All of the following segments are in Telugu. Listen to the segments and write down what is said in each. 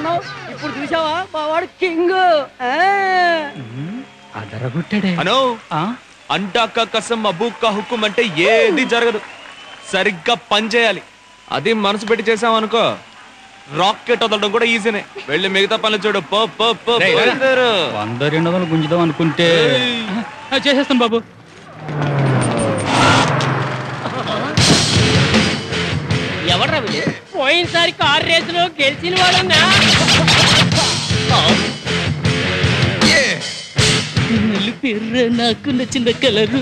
ఉన్నావు ఇప్పుడు చూసావా మా వాడు కింగ్ అదరగొట్టాడే అనో అంటాక కసం అబూక్క హుకుం అంటే ఏది జరగదు సరిగ్గా పని చేయాలి అది మనసు పెట్టి చేసాం అనుకో రాకెట్ వదలడం కూడా ఈజీనే వెళ్ళి మిగతా పనులు చూడు పో పో పో రేయ్, రా. బయలుదేరు. వంద రెండు వందలు గుంజుదాం అనుకుంటే ఏయ్. ఆ, చేసేస్తాను బాబు ఎవడ్రా వీళ్ళు పోయినసారి కార్ రేసులో గెలిచిన వాడన్నా పేర్ర నాకు నచ్చిన కలరు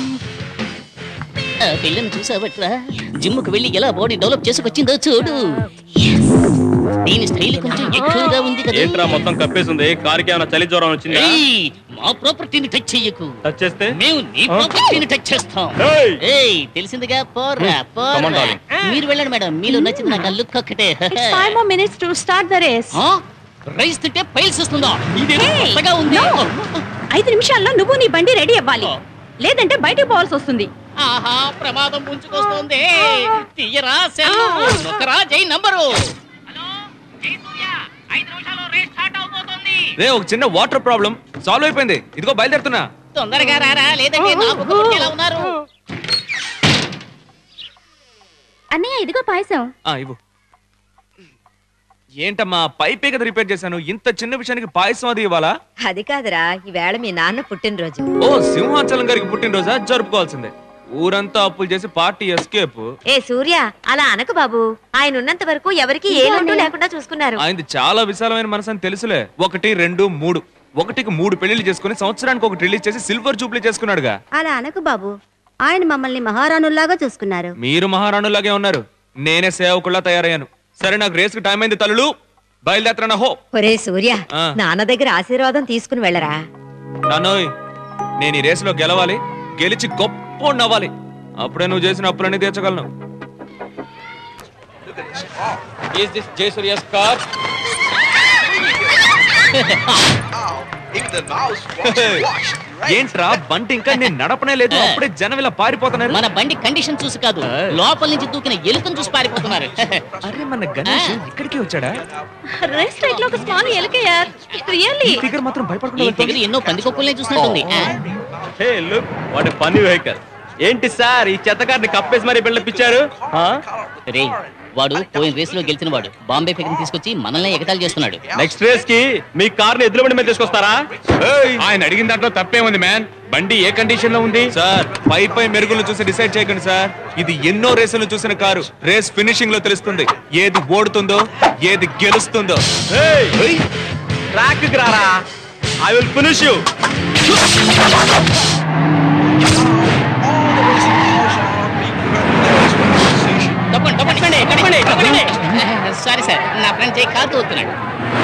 ఆ పిల్లని చూసావట్రా జిమ్కి వెళ్ళి ఎలా బాడీ డెవలప్ చేసుకొచ్చిందో చూడు దీని స్టైల్ కొంచెం ఎక్కువగా ఉంది కదా ఏంట్రా మొత్తం కప్పేసింది కారుకి ఏమైనా చలి జ్వరం వచ్చిందా ఏయ్, మా ప్రాపర్టీని టచ్ చెయ్యకు టచ్ చేస్తే మేము నీ ప్రాపర్టీని టచ్ చేస్తాం ఏయ్! ఏయ్ తెలిసిందిగా పోర్రా Come on, పోర్రా darling. మీరు వెళ్ళండి మేడం మీలో నచ్చింది నాకు ఆ లుక్ ఒక్కటే It's five more minutes to start the race. ఆ? రైస్ తింటే పైల్స్ వస్తుందా ఇదేదో Hey, కొత్తగా ఉంది no. ఐదు నిమిషాల్లో నువ్వు నీ బండి రెడీ అవ్వాలి లేదంటే బయటకు పోవాల్సి వస్తుంది ఆహా ప్రమాదం ముంచుకొస్తుంది తీయరా సెల్ నొక్కరా జై నంబరు రే ఒక చిన్న వాటర్ ప్రాబ్లం సాల్వ్ అయిపోయింది ఇదిగో బయలుదేరుతున్నా తొందరగా రారా లేదంటే నాకు ఒకటి ఎలా ఉన్నారు అన్నయ్య ఇదిగో పాయసం ఆ ఇవ్వు ఏంటమ్మా పైపే కదా రిపేర్ చేశాను ఇంత చిన్న విషయానికి పాయసం అది ఇవ్వాలా అది కాదురా ఈవేళ మీ నాన్న పుట్టినరోజు ఓ సింహాచలం గారికి పుట్టినరోజా జరుపుకోవాల్సిందే ఊరంతా అప్పులు చేసి పార్టీ ఎస్కేప్ ఏ సూర్య అలా అనకు బాబు ఆయన ఉన్నంత వరకు ఎవరికి ఏ లోటు లేకుండా చూసుకున్నారు ఆయనది చాలా విశాలమైన మనసు అని తెలుసులే ఒకటి రెండు మూడు ఒకటికి మూడు పెళ్లిళ్ళు చేసుకుని సంవత్సరానికి ఒకటి రిలీజ్ చేసి సిల్వర్ జూబ్లీ చేసుకున్నాడుగా అలా అనకు బాబు ఆయన మమ్మల్ని మహారాణుల్లాగా చూసుకున్నారు మీరు మహారాణులాగే ఉన్నారు నేనే సేవకుల్లా తయారయ్యాను సరే నాకు రేస్ కి టైం అయింది తల్లులు బయలుదేరనా హో ఒరే సూర్య ఆ. నాన్న దగ్గర ఆశీర్వాదం తీసుకుని వెళ్ళరా నాన్నోయ్ నేను ఈ రేసులో గెలవాలి గెలిచి గొప్ప అవ్వాలి అప్పుడే నువ్వు చేసిన అప్పులన్నీ తీర్చగలను ఈస్ దిస్ జయసూర్యస్ కార్ ఏంట్రా బంటి ఇంకా నేను నడపనే లేదు అప్పుడే జనం ఇలా పారిపోతున్నారు మన బండి కండిషన్ చూసి కాదు లోపల నుంచి దూకిన ఎలుకను చూసి పారిపోతున్నారు అరే మన గణేష్ ఇక్కడికి వచ్చాడా రేస్ ట్రాక్ లో ఒక స్మాల్ ఎలకయ్యా రియల్లీ ఫిగర్ మాత్రం ఈ భయపడకుండా దగ్గర వెళ్తోంది. ఎన్నో పందికొక్కుల్ని చూసినట్టుంది ఆ? Hey look what funny vehicle ఏంటి సార్ ఈ చెత్త కార్ని కప్పేసి మరీ బిల్డప్ ఇచ్చారు రేయ్ వాడు పోయిన రేస్ లో గెలిచిన వాడు బాంబే ఫిగర్ తీసుకొచ్చి మనల్ని ఎగతాళి చేస్తున్నాడు నెక్స్ట్ రేస్ కి మీ కార్ ని ఎదురు బండి మీద తీసుకొస్తారా ఆయన అడిగిన దాంట్లో తప్పే ఉంది మ్యాన్ బండి ఏ కండిషన్ లో ఉంది సార్ పై పై మెరుగులను చూసి డిసైడ్ చేయకండి సార్ ఇది ఎన్నో రేసులు చూసిన కారు రేస్ ఫినిషింగ్ లో తెలుస్తుంది ఏది ఓడుతుందో ఏది గెలుస్తుందో ట్రాక్ కి రారా ఐ విల్ ఫినిష్ యూ తప్పండి తప్పండి తప్పండి తప్పండి సారీ సార్ నా ఫ్రెండ్ జై కాదు అవుతున్నాడు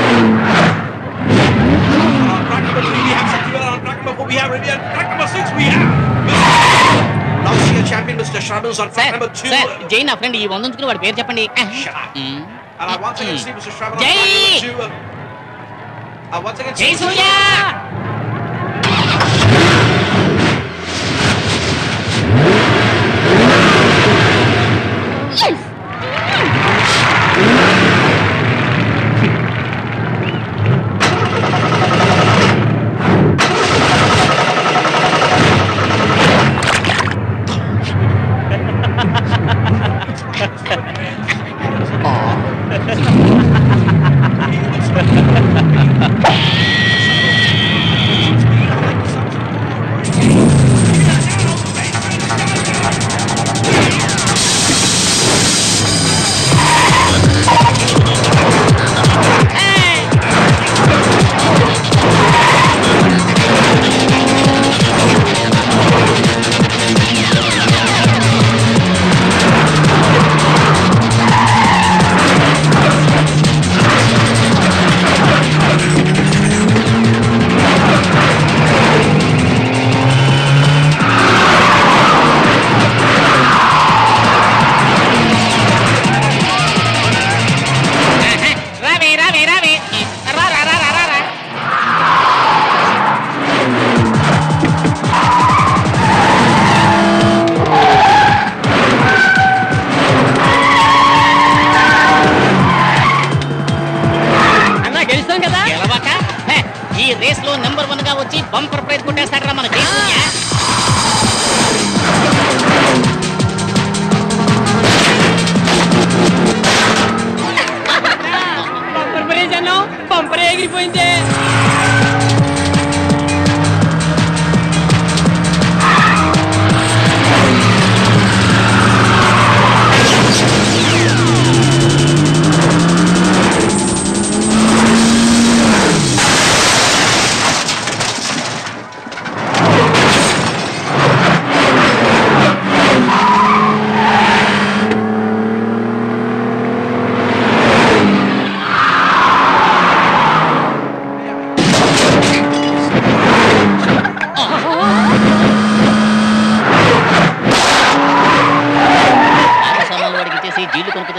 సార్ సార్ జై నా ఫ్రెండ్ ఈ వందంచుకుని వాడి పేరు చెప్పండి మ్మ్. జై జై సూర్య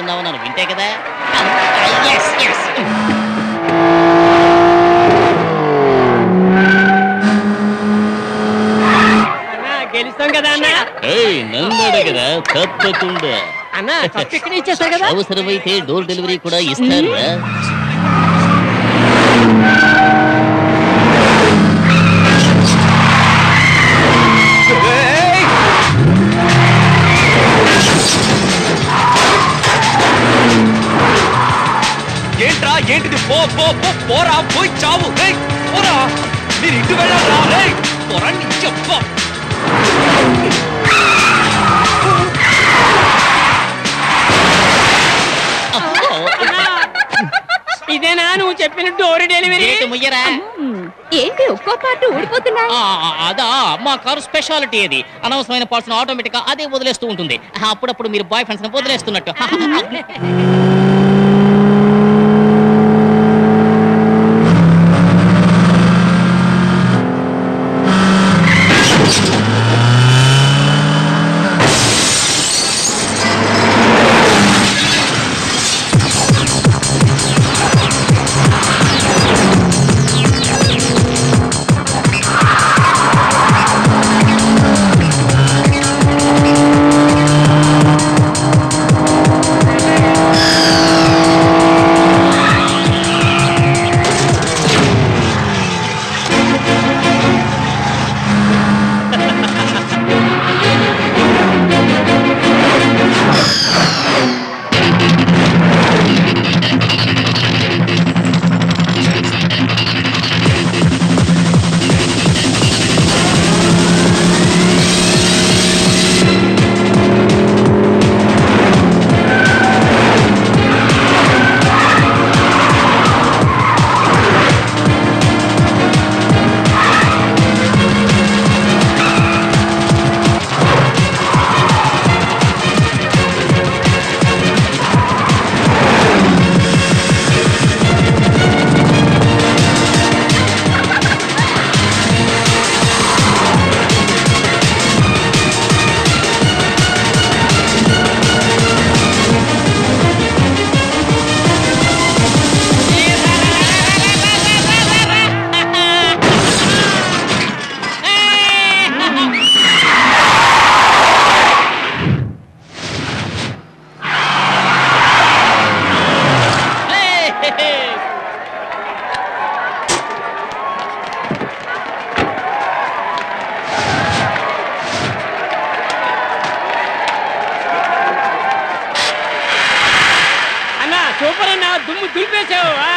మాట్లాడుతున్నావు నన్ను వింటే కదా Yes, yes. అన్నా గెలుస్తాం కదా అన్న ఏయ్, నన్ను అడగరా తప్పకుండా అన్న కప్పు ఇక్కడ ఇచ్చేస్తారు కదా అవసరమైతే డోర్ డెలివరీ కూడా ఇస్తారా ఏయ్! ఏంట్రా ఏంటిది పో పో పో పోరా పోయి చావు ఏయ్, పోరా మీరు ఇంటి వెళ్ళారా ఏయ్, పోరా నీ చెప్ప ఇదేనా నువ్వు చెప్పిన డోర్ డెలివరీ గేటు ముయ్యరా ఏంటి ఒక్కో పాటు ఊడిపోతున్నాయి ఆ, ఆ, అదా మా కారు స్పెషాలిటీ అది అనవసరమైన పార్ట్స్ ఆటోమేటిక్ గా అదే వదిలేస్తూ ఉంటుంది ఆ, అప్పుడప్పుడు మీరు బాయ్ ఫ్రెండ్స్ వదిలేస్తున్నట్టు అన్న సూపర్ అన్న దుమ్ము దులిపేశావు ఆ.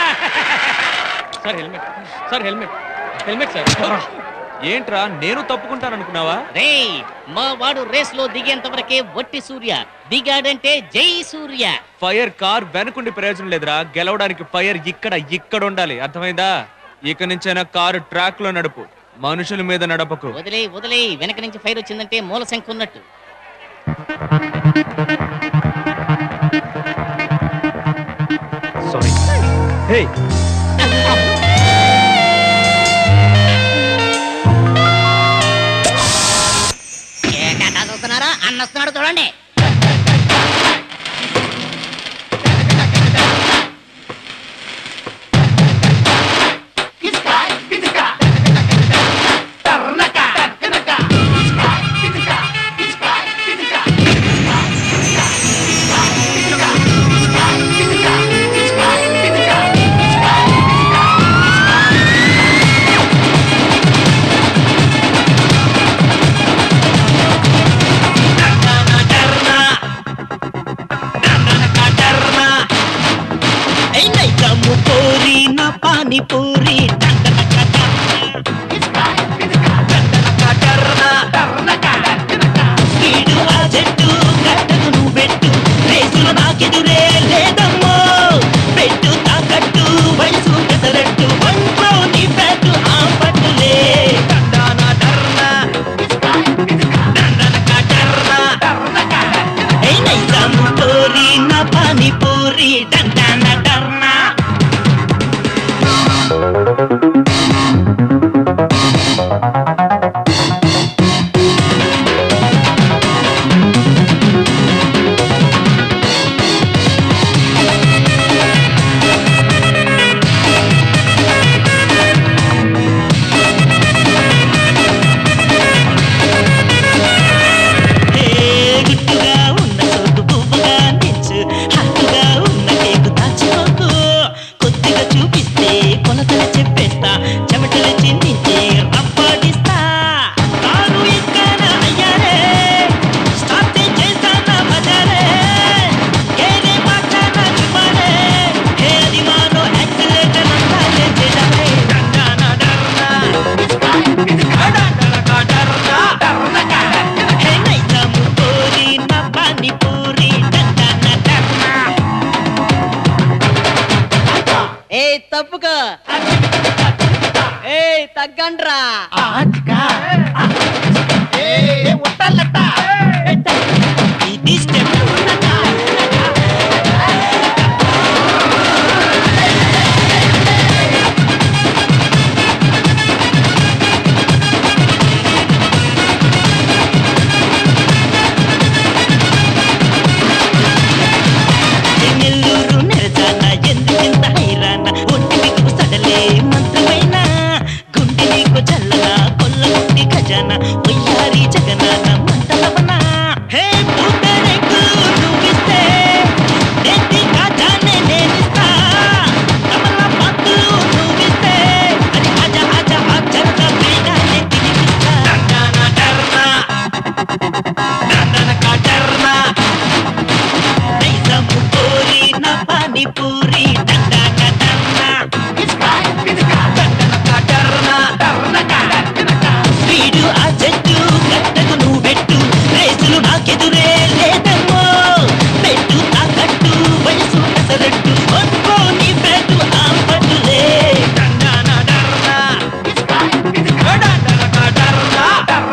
Sir helmet sir helmet helmet sir ఏంట్రా నేను తప్పుకుంటాను అనుకున్నావా రే మా వాడు రేస్ లో దిగేంత వరకే వట్టి సూర్య దిగాడంటే జై సూర్య ఫైర్ కార్ వెనకుండి ప్రయోజనం లేదురా గెలవడానికి ఫైర్ ఇక్కడ ఇక్కడ ఉండాలి అర్థమైందా ఇక నుంచైనా కారు ట్రాక్ లో నడుపు మనుషుల మీద నడపకు వదిలే వదిలే వెనక నుంచి ఫైర్ వచ్చిందంటే మూల శంఖ ఉన్నట్టు సారీ హే ఏంటా చూస్తున్నారా అన్న వస్తున్నాడు చూడండి నైజాము పూరి నా పానీపూరి ఈడు ఆ చెట్టు కట్టను నువ్వు పెట్టు రేసులో నాకెదురే లేదమ్మో పెట్టు తాకట్టు వయసు పెసరట్టు ఒంట్లో నీ పెట్టు ఆ పట్టులే దండాన డర్నా దండనక డర్నా ఏ నైజాము పూరి నా పానీపూరి దండాన డర్నా తప్పుకో ఏయ్ తగ్గండ్రా ఇది స్టెప్ నెల్లూరు నెరజాన ఎందుకింత హైరాణ ఒంటి మీకు సడలే మంత్రమైన గుండె నీకు చల్లన కొల్ల గుండి ఖజాన వయ్యారి జగనాన మంటలవన హే పూతరేకులు నువ్విస్తే నెత్తి ఖజానే నేనిస్తా కమల పత్తులు నువ్విస్తే అది అజ అజ అజంత వేగానే తినిపిస్తా దండన డర్నా దండన కటర్నా నైజము పూరి నా పానీపూరి దండా కటర్నా వీడు ఆ చెట్టు గట్టకు నువ్వు పెట్టు రేసులు నాకెదురే లేదమ్మో పెట్టు తాకట్టు వయసు కసరట్టు కొనుక్కో నీ పెట్టు ఆ పట్టులే దండాన డర్నా దండన కటర్నా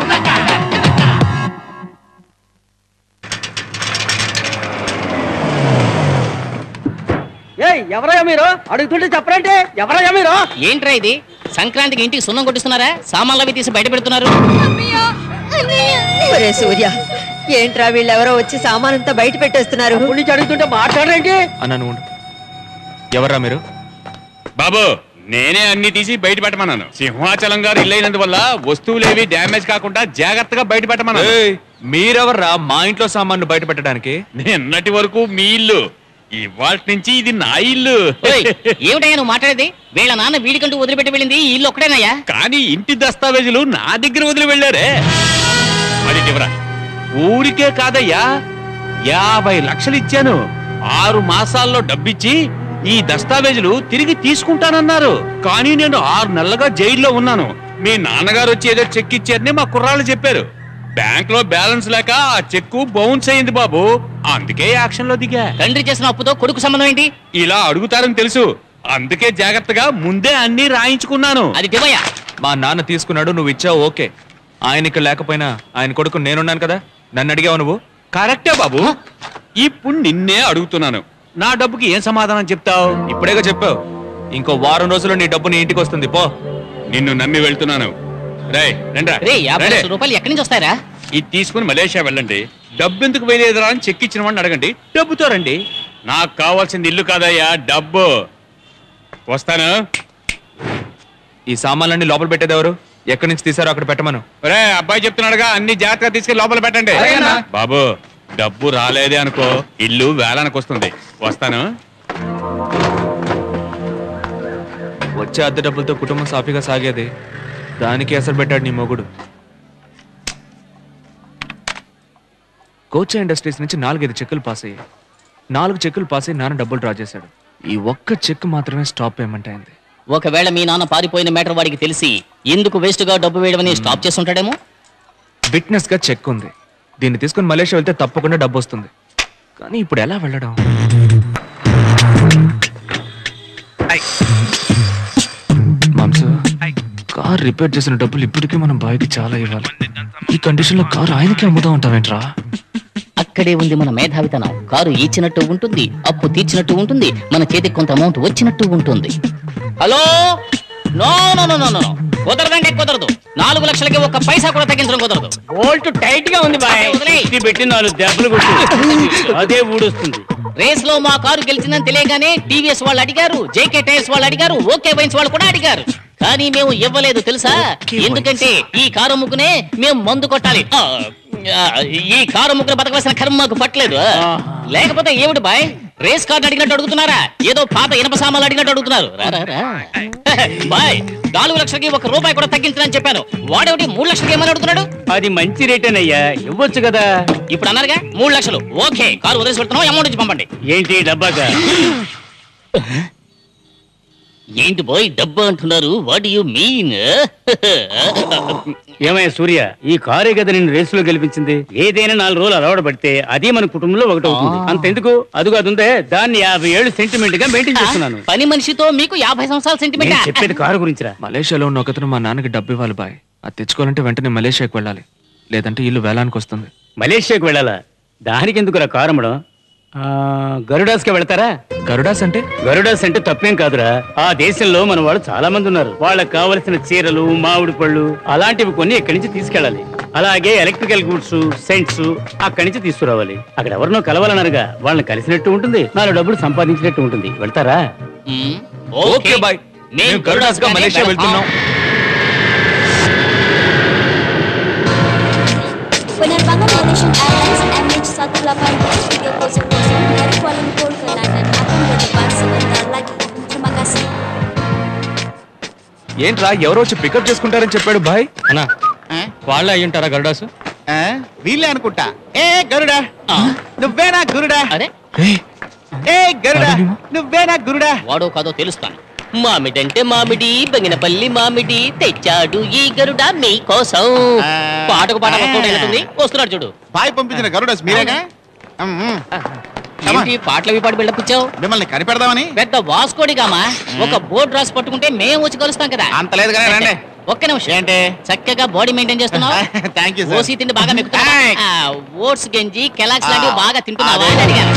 ఎవరయ్యా మీరు అడుగుతుంటే చెప్పరంటే ఎవరయ్యా మీరు ఏంట్రా ఇది సంక్రాంతికి ఇంటికి సున్నం కొట్టిస్తున్నారా సామాన్లు అవి తీసి బయట పెడుతున్నారు ఒరే సూర్య ఏంట్రా వీళ్ళెవరో వచ్చి సామానంతా బయట పెట్టేస్తున్నారు నుంచి అడుగుతుంటే మాట్లాడరేంటి అన్నా నువ్వు ఉండు. ఎవర్రా మీరు బాబు నేనే అన్ని తీసి బయట పెట్టమన్నాను సింహాచలం గారు ఇల్లైనందువల్ల వస్తువులేవి డ్యామేజ్ కాకుండా జాగ్రత్తగా బయట పెట్టమన్నాను ఏయ్, మీరెవర్రా మా ఇంట్లో సామాన్లు బయట పెట్టడానికి నిన్నటి వరకు మీ ఇల్లు ఇవాళ నుంచి ఇది నా ఇల్లు ఓయ్, ఏమిటయ్యా నువ్వు మాట్లాడేది వీళ్ళ నాన్న వీడికంటూ వదిలిపెట్టి వెళ్ళింది ఈ ఇల్లు ఒక్కడేనయ్యా కానీ ఇంటి దస్తావేజులు నా దగ్గర వదిలి వెళ్ళారే అది చివరా ఊరికే కాదయ్యా యాభై లక్షలు ఇచ్చాను ఆరు మాసాల్లో డబ్బిచ్చి ఈ దస్తావేజులు తిరిగి తీసుకుంటానన్నారు కానీ నేను ఆరు నెలలుగా జైల్లో ఉన్నాను మీ నాన్నగారు వచ్చి ఏదో చెక్ ఇచ్చారని మా కుర్రాళ్ళు చెప్పారు బ్యాంక్ లో బ్యాలెన్స్ లేక ఆ చెక్కు బౌన్స్ అయింది బాబు అందుకే యాక్షన్ లో దిగా తండ్రి చేసిన అప్పుతో కొడుకు సంబంధం ఏంటి ఇలా అడుగుతారని తెలుసు అందుకే జాగ్రత్తగా ముందే అన్ని రాయించుకున్నాను అది దివయ్యా మా నాన్న తీసుకున్నాడు నువ్వు ఇచ్చావు ఓకే ఆయన ఇక్కడ లేకపోయినా ఆయన కొడుకు నేనున్నాను కదా నన్ను అడిగావు నువ్వు కరెక్టే బాబు ఇప్పుడు నిన్నే అడుగుతున్నాను నా డబ్బుకి ఏం సమాధానం చెప్తావు ఇప్పుడేగా చెప్పావు ఇంకో వారం రోజుల్లో నీ డబ్బు నీ ఇంటికి వస్తుంది పో నిన్ను నమ్మి వెళ్తున్నాను రేయ్ రండ్రా రే యాభై రండి. లక్షల రూపాయలు ఎక్కడి నుంచి వస్తాయరా ఇది తీసుకుని మలేషియా వెళ్ళండి డబ్బు ఎందుకు వేయలేదురా అని చెక్ ఇచ్చిన వాడిని అడగండి డబ్బుతో రండి నాకు కావాల్సింది ఇల్లు కాదయ్యా డబ్బు వస్తాను ఈ సామాన్లన్నీ లోపల పెట్టేది ఎవరు ఎక్కడి నుంచి తీసారో అక్కడ పెట్టమను రే అబ్బాయి చెప్తున్నాడుగా అన్ని జాగ్రత్తగా తీసుకెళ్ళి లోపల పెట్టండి బాబు డబ్బు రాలేదే అనుకో ఇల్లు వేలానికి వస్తుంది వస్తాను వచ్చే అద్దె డబ్బులతో కుటుంబం సాఫీగా సాగేది దానికి ఎసరు పెట్టాడు నీ మొగుడు కోచా ఇండస్ట్రీస్ నుంచి నాలుగైదు చెక్కులు పాస్ అయ్యాయి నాలుగు చెక్కులు పాస్ అయ్యి నాన్న డబ్బులు డ్రా చేశాడు ఈ ఒక్క చెక్ మాత్రమే స్టాప్ పేమెంట్ అయింది ఒకవేళ మీ నాన్న పారిపోయిన మేటర్ వాడికి తెలిసి ఎందుకు వేస్ట్ గా డబ్బు వేయడమని స్టాప్ చేస్తుంటాడేమో విట్నెస్ గా చెక్ ఉంది దీన్ని తీసుకుని మలేషియా వెళ్తే తప్పకుండా డబ్బు వస్తుంది కానీ ఇప్పుడు ఎలా వెళ్ళడం మాంస కార్ రిపేర్ చేసిన డబ్బులు ఇప్పటికీ మనం బాయ్కి చాలా ఇవ్వాలి ఈ కండిషన్ లో కార్ ఆయనకి అమ్ముదాం అంటావేంట్రా అక్కడే ఉంది మన మేధావితనం కారు ఇచ్చినట్టు ఉంటుంది అప్పు తీర్చినట్టు ఉంటుంది మన చేతికి కొంత అమౌంట్ వచ్చినట్టు ఉంటుంది hello no no no no no కుదరదంటే కుదరదు నాలుగు లక్షలకి ఒక పైసా కూడా తగ్గించడం కుదరదు బోల్ట్ టైట్ గా ఉంది బాయ్ వదిలేయ్. ఇది పెట్టి నాలుగు దెబ్బలు కొట్టు అదే ఊడొస్తుంది రేస్ లో మా కారు గెలిచిందని తెలియగానే టీవీఎస్ వాళ్ళు అడిగారు జేకే టైర్స్ వాళ్ళు అడిగారు ఓకే వైన్స్ వాళ్ళు కూడా అడిగారు కానీ మేము ఇవ్వలేదు తెలుసా ఎందుకంటే ఈ కారు అమ్ముకునే మేము మందు కొట్టాలి ఆ, ఆ, ఈ కారు అమ్ముకుని బతకవలసిన కర్మ మాకు పట్టలేదు లేకపోతే ఏమిటి బాయ్ రేస్ కార్డు అడిగినట్టు అడుగుతున్నారా ఏదో పాత ఇనప సామాన్లు అడిగినట్టు అడుగుతున్నారు రా, రా, రా. బాయ్ నాలుగు లక్షలకి ఒక రూపాయి కూడా తగ్గించని చెప్పాను వాడేమిటి మూడు లక్షలకి ఏమని అడుగుతున్నాడు అది మంచి రేటేనయ్యా ఇవ్వచ్చు కదా ఇప్పుడు అన్నారుగా మూడు లక్షలు ఓకే కారు వదిలేసి పెడుతున్నాం అమౌంట్ ఇచ్చి పంపండి ఏంటి డబ్బాక ఏంటి బాయ్ డబ్బు అంటున్నారు వాట్ యు మీన్ ఏమయ్య సూర్య ఈ కారే కదా నిన్ను రేసులో గెలిపించింది ఏదైనా నాలుగు రోజులు అలవాటు పడితే అది మన కుటుంబంలో ఒకటి అవుతుంది అంతెందుకు అదుగు అది ఉందే దాన్ని యాభై ఏళ్ళు సెంటిమెంట్ గా మెయింటైన్ చేస్తున్నాను పని మనిషితో మీకు యాభై సంవత్సరాల సెంటిమెంట్ నేను చెప్పేది కారు గురించిరా మలేషియాలో ఉన్న ఒకతను మా నాన్నకి డబ్బు ఇవ్వాలి బాయ్ అది తెచ్చుకోవాలంటే వెంటనే మలేషియాకి వెళ్ళాలి లేదంటే ఇల్లు వేలానికి వస్తుంది మలేషియాకి వెళ్ళాలా దానికి ఎందుకురా కారు అమ్మడం ఆ, గరుడాస్కి వెళ్తారా గరుడాస్ అంటే గరుడాస్ అంటే తప్పేం కాదురా ఆ దేశంలో మన వాళ్ళు చాలా మంది ఉన్నారు వాళ్ళకి కావలసిన చీరలు మామిడి పళ్ళు అలాంటివి కొన్ని ఇక్కడి నుంచి తీసుకెళ్ళాలి అలాగే ఎలక్ట్రికల్ గూడ్స్ సెంట్స్ అక్కడి నుంచి తీసుకురావాలి అక్కడ ఎవరినో కలవాలన్నారుగా వాళ్ళని కలిసినట్టు ఉంటుంది నాలుగు డబ్బులు సంపాదించినట్టు ఉంటుంది వెళ్తారా ఓకే బాయ్ మేము గరుడాస్ గా మలేషియా వెళ్తున్నాం Penerbangan Malaysian Airlines MH182 dari Kuala Lumpur ke London akan berdebar sebentar lagi. Terima kasih. ఏంట్రా ఎవరో వచ్చి పికప్ చేసుకుంటారని చెప్పాడు బాయ్ అన్నా వాళ్ళే అయ్యి ఉంటారా గరుడాసు వీళ్ళే అనుకుంటా ఏ గరుడా నువ్వేనా గురుడా అరే ఏ గరుడా నువ్వేనా గురుడా వాడో కాదో తెలుస్తాను మామిడంటే మామిడి బంగినపల్లి మామిడి తెచ్చాడు ఈ గరుడ మీకోసం పాటకు పాట వస్తుంది వస్తున్నాడు చూడు బాయ్ పంపించిన గరుడాస్ మీరేగా ఉమ్, ఉమ్. ఏంటి పాటలు పాడి బిల్డపించావు మిమ్మల్ని కనిపెడదామని పెద్ద వాస్కోడిగామా ఒక బోర్డు రాసి పట్టుకుంటే మేము వచ్చి కలుస్తాం కదా అంత లేదు కానీ రండి ఒక్క నిమిషం ఏంటి చక్కగా బాడీ మెయింటైన్ చేస్తున్నావు థ్యాంక్ యూ ఓసి తిండి బాగా మెక్కుతున్నావా? ఆ, ఓట్స్ గంజి కెలాక్స్ లాంటివి బాగా తింటున్నావా అని అడిగాను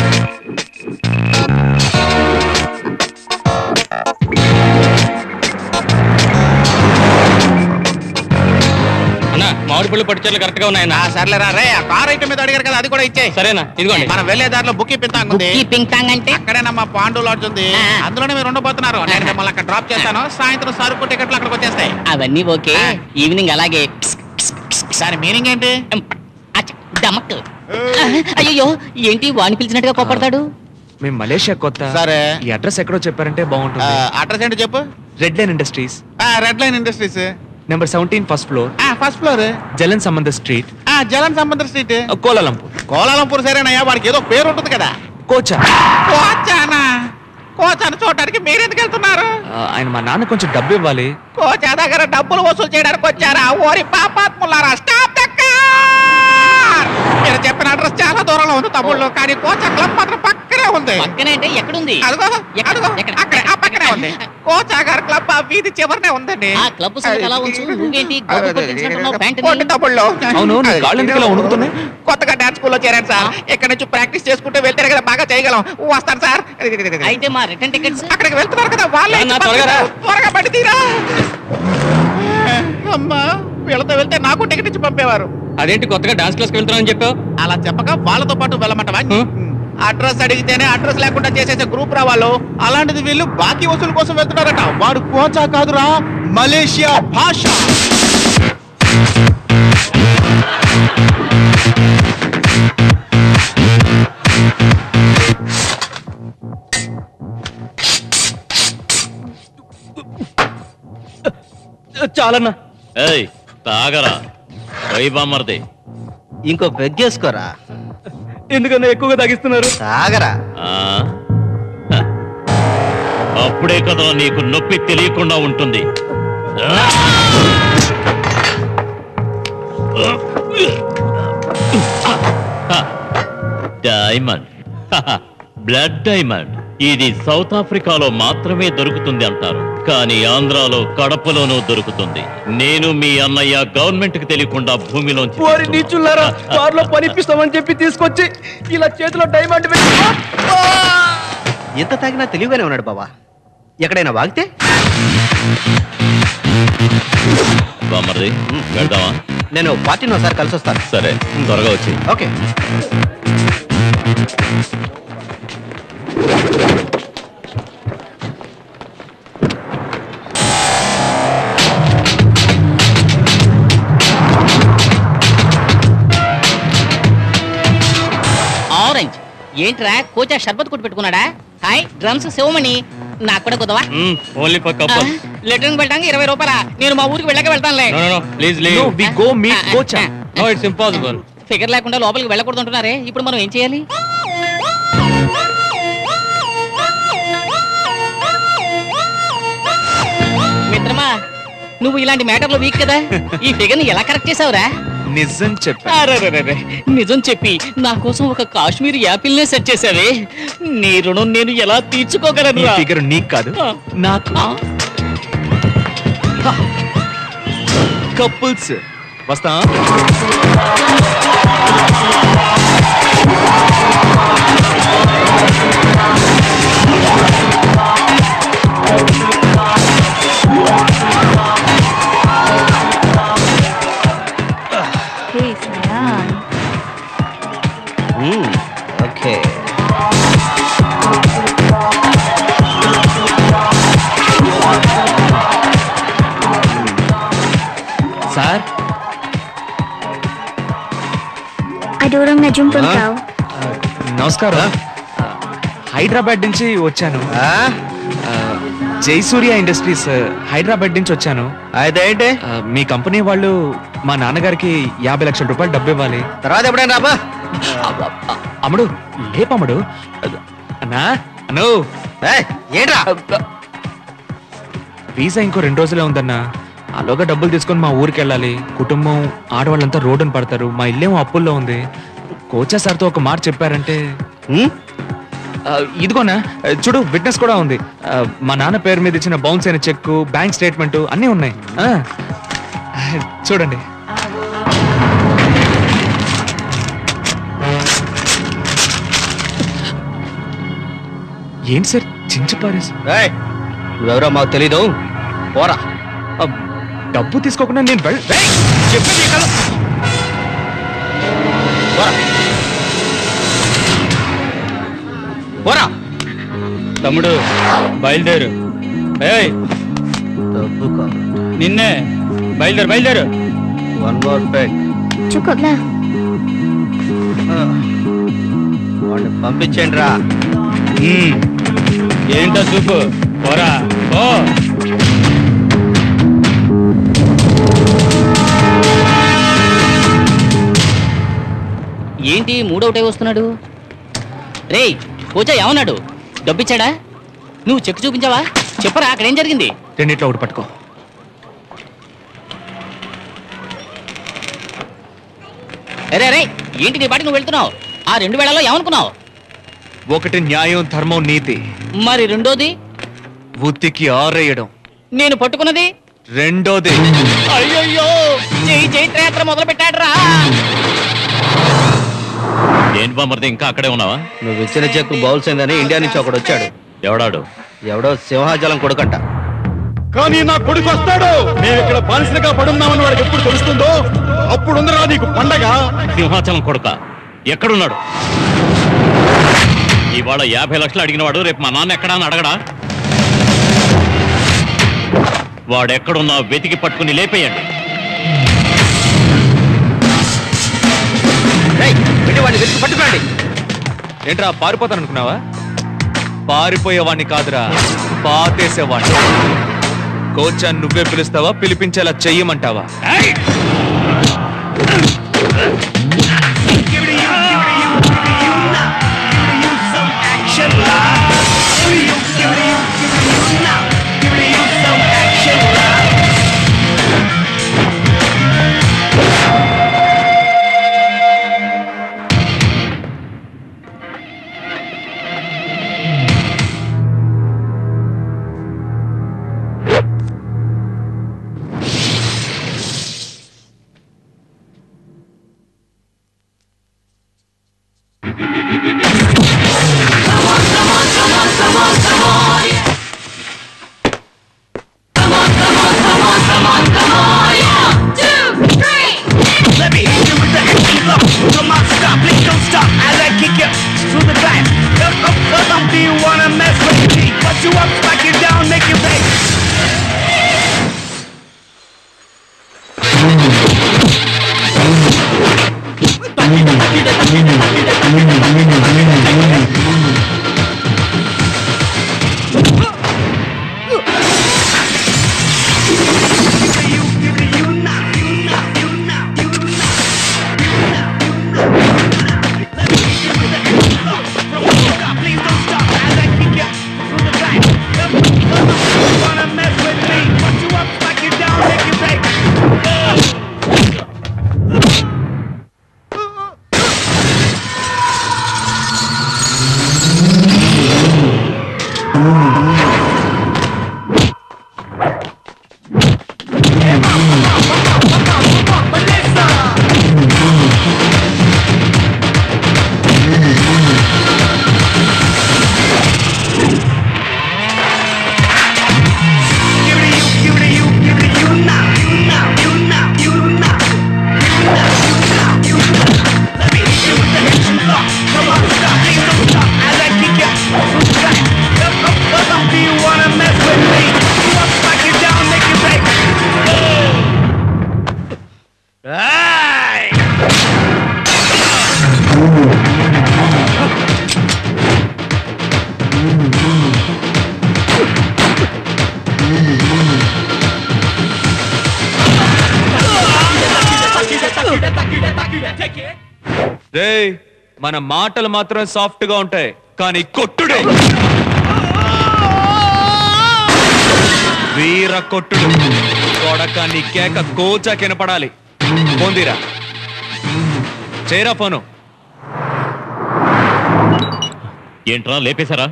అన్నా మామిడి పళ్ళు పట్టుచర్లు కరెక్ట్ గా ఉన్నాయన్నా సర్లేరా రే ఆ కార్ ఐటమ్ మీద అడిగారు కదా అది కూడా ఇచ్చే సరేనా ఇదిగోండి మనం వెళ్లే దారిలో బుక్కి పింతాంగ్ ఉంది ఈ పింక్ టాంగ్ అంటే అక్కడేనమ్మా పాండు లాడ్జ్ ఉంది అందులోనే మీరు ఉండబోతున్నారు నేను మిమ్మల్ని అక్కడ డ్రాప్ చేస్తాను సాయంత్రం సరుకు టికెట్లు అక్కడికి వచ్చేస్తాయి అవన్నీ ఓకే ఈవినింగ్ అలాగే దాని మీనింగ్ ఏంటి డమక్ అయ్యో ఏంటి వాణి పిలిచినట్టుగా కోపడతాడు మేము మలేషియా కొత్త సరే. ఈ అడ్రస్ ఎక్కడో చెప్పారంటే బాగుంటుంది అడ్రస్ ఏంటి చెప్పు Red Line Industries Red Line Industries number seventeen first floor first floor Jalan Sambandha street జలన్ Sambandha street Kuala Lumpur Kuala Lumpur సరేనయ్యా వాడికి ఏదో పేరు ఉంటుంది కదా కోచా కోచానా కోచాను చూడడానికి మీరెందుకు వెళ్తున్నారు ఆ, ఆయన మా నాన్న కొంచెం డబ్బు ఇవ్వాలి కోచా దగ్గర డబ్బులు వసూలు చేయడానికి వచ్చారా ఓరి పాపాత్ములారా స్టాప్ ద కార్ మీరు చెప్పిన అడ్రస్ చాలా దూరంలో ఉంది తమ్ముళ్ళు కానీ కోచా క్లబ్ మాత్రం పక్కనే ఉంది పక్కనే అంటే ఎక్కడుంది అదిగో అదిగో అక్కడే ఆ పక్కనే ఉంది కోచా గారి క్లబ్ ఆ వీధి చివరనే ఉందండి ఆ క్లబ్ సంగతి అలా ఉంచు నువ్వేంటి గొప్ప కొట్టించినట్టున్నావు ప్యాంటు పోండి తమ్ముళ్ళు అవును నీ కాళ్ళు ఎందుకు ఇలా వణుకుతున్నాయి కొత్తగా డాన్స్ స్కూల్లో చేరాను సార్ ఇక్కడ నుంచి ప్రాక్టీస్ చేసుకుంటూ వెళ్తే కదా బాగా చేయగలం వస్తాను సార్ అయితే మా రిటర్న్ టికెట్స్ అక్కడికి వెళ్తున్నారు కదా వాళ్ళే అన్నా, ఇచ్చి త్వరగా రా. పంపిస్తారు. త్వరగా బండి తీరా అమ్మా వీళ్ళతో వెళ్తే నాకు టికెట్ ఇచ్చి పంపేవారు అదేంటి కొత్తగా డాన్స్ క్లాస్కి వెళ్తున్నానని చెప్పావు అలా చెప్పక వాళ్ళతో పాటు వెళ్ళమంటవా అడ్రస్ అడిగితేనే అడ్రస్ లేకుండా చేసేసే గ్రూప్ రా వాళ్ళు అలాంటిది వీళ్ళు బాకీ వసూలు కోసం వెళ్తున్నారట వాడు కోచా కాదురా మలేషియా భాష చాలన్నా ఏయ్ తాగరా వైబామర్ది ఇంకో పెగ్గేసుకోరా ఎందుకన్నా ఎక్కువగా తగ్గిస్తున్నారు తాగరా ఆ? హ. అప్పుడే కదా నీకు నొప్పి తెలియకుండా ఉంటుంది ఆ? హ. డైమండ్ హహ. బ్లడ్ డైమండ్ ఇది సౌత్ ఆఫ్రికాలో మాత్రమే దొరుకుతుంది అంటారు కానీ ఆంధ్రాలో కడపలోనూ దొరుకుతుంది నేను మీ అన్నయ్య గవర్నమెంట్ కి తెలియకుండా భూమిలోంచి ఓరి నీచుల్లారా కారులో పనిపిస్తామని చెప్పి తీసుకొచ్చి ఇలా చేతిలో డైమండ్ పెట్టి ఎంత తాగినా తెలివిగానే ఉన్నాడు బాబా ఎక్కడైనా వాగితే బామర్ది వెళ్దామా నేను పార్టీని ఒకసారి కలిసి వస్తాను సరే త్వరగా వచ్చి ఓకే ఆరెంజ్ ఏంట్రా కోచా షర్బత్ కొట్టి పెట్టుకున్నాడా హాయ్ డ్రమ్స్ శివమణి నాకు కూడా కుదవా ఓన్లీ ఫర్ కపుల్ లెటరింగ్ వెళ్ళడానికి ఇరవై రూపాయల నేను మా ఊరికి వెళ్ళక వెళ్తానులే no no please leave No, we go meet కోచా నో ఇట్స్ ఇంపాసిబుల్ ఫిగర్ లేకుండా లోపలికి వెళ్ళకూడదు అంటున్నారే ఇప్పుడు మనం ఏం చేయాలి మిత్రమా నువ్వు ఇలాంటి మ్యాటర్లో వీక్ కదా ఈ ఫిగర్ ని ఎలా కరెక్ట్ చేసావురా నిజం చెప్పా అరెరెరెరె, నిజం చెప్పి నా కోసం ఒక కాశ్మీర్ యాపిల్ నే సెట్ చేసావే నీ రుణం నేను ఎలా ఈ తీర్చుకోగలను ఫిగర్ నీకు కాదు నాకు కపుల్స్ వస్తా okay sir Ada orang nak jumpa Ah. kau. నమస్కారం హైదరాబాద్ నుంచి వచ్చాను ఆ, జయసూర్య ఇండస్ట్రీస్ హైదరాబాద్ నుంచి వచ్చాను అయితే ఏంటి ఆ, మీ కంపెనీ వాళ్ళు మా నాన్నగారికి యాభై లక్షల రూపాయలు డబ్బు ఇవ్వాలి తర్వాత ఎప్పుడైనా రాబా అమ్ముడు లేపమ్ముడు అన్నా అను ఏంట్రా వీసా ఇంకో రెండు రోజులే ఉందన్నా అలాగా డబ్బులు తీసుకొని మా ఊరికి వెళ్ళాలి కుటుంబం ఆడవాళ్ళంతా రోడ్డున పడతారు మా ఇల్లేమో అప్పుల్లో ఉంది కోచా సార్తో ఒక మాట చెప్పారంటే ఆ, ఇదిగోనా ఆ, చూడు విట్నెస్ కూడా ఉంది ఆ, మా నాన్న పేరు మీద ఇచ్చిన బౌన్స్ అయిన చెక్ బ్యాంక్ స్టేట్మెంట్ అన్నీ ఉన్నాయి ఆ, చూడండి ఏంటి సార్ చించి పారేసి నువ్వెవరో మాకు తెలీదు పోరా డబ్బు తీసుకోకుండా నేను వెళ్ రేయ్! చెప్పేది కదా పోరా తమ్ముడు బయలుదేరు ఏయ్ డబ్బు కావాలి నిన్నే బయలుదేరు బయలుదేరు one more peg Cukup lah. వాడిని పంపించండి రా ఉమ్. ఏంటో చూపు పోరా ఓ ఏంటి మూడవుటే వస్తున్నాడు రేయ్ పూజా ఏమన్నాడు డబ్బిచ్చాడా నువ్వు చెక్ చూపించావా చెప్పరా అక్కడ ఏం జరిగింది రెండిట్లో ఒకటి పట్టుకో అరే రే ఏంటి నీ పాటికి నువ్వు వెళ్తున్నావు ఆ రెండు వేళలో ఏమనుకున్నావు ఒకటి న్యాయం ధర్మం నీతి మరి రెండోది ఉత్తికి ఆరేయడం నేను పట్టుకున్నది రెండోది అయ్యయ్యో జై జై త్రేత్ర మొదలు పెట్టాడురా ఏంటి బామర్ది ఇంకా అక్కడే ఉన్నావా నువ్వు ఇచ్చిన చెక్ బౌల్స్ అయిందని ఇండియా నుంచి ఒకడు వచ్చాడు ఎవడాడు ఎవడో సింహాచలం కొడుకంట కానీ నా కొడుకు వస్తాడు మేము ఇక్కడ బానిసలుగా పడున్నామని వాడికి ఎప్పుడు తెలుస్తుందో అప్పుడు ఉందిరా నీకు పండగ సింహాచలం కొడుక ఎక్కడున్నాడు ఇవాళ యాభై లక్షలు అడిగినవాడు రేపు మా నాన్న ఎక్కడా అని అడగడా వాడెక్కడున్నా వెతికి పట్టుకుని లేపేయండి వాడిని వెతికి పట్టుకోండి ఏంట్రా పారిపోతాననుకున్నావా పారిపోయేవాడిని కాదురా పాతేసేవాడిని కోచ్ అని నువ్వే పిలుస్తావా పిలిపించేలా చెయ్యమంటావా Let me hit you with the action flow. Come on, stop, please don't stop. As I kick you through the glass. Up, up, up, up, do you wanna mess with me? Put you up, smack you down, make you pay. Please don't stop as I kick you through the glass. Up, up, up, do you wanna mess with me? Put you up, రేయ్ మన మాటలు మాత్రం సాఫ్ట్ గా ఉంటాయి కానీ కొట్టుడే వీర కొట్టుడు కొడక నీ కేక కోచా కినపడాలి పొందిరా చేరా ఫోను ఏంట్రా లేపేశారా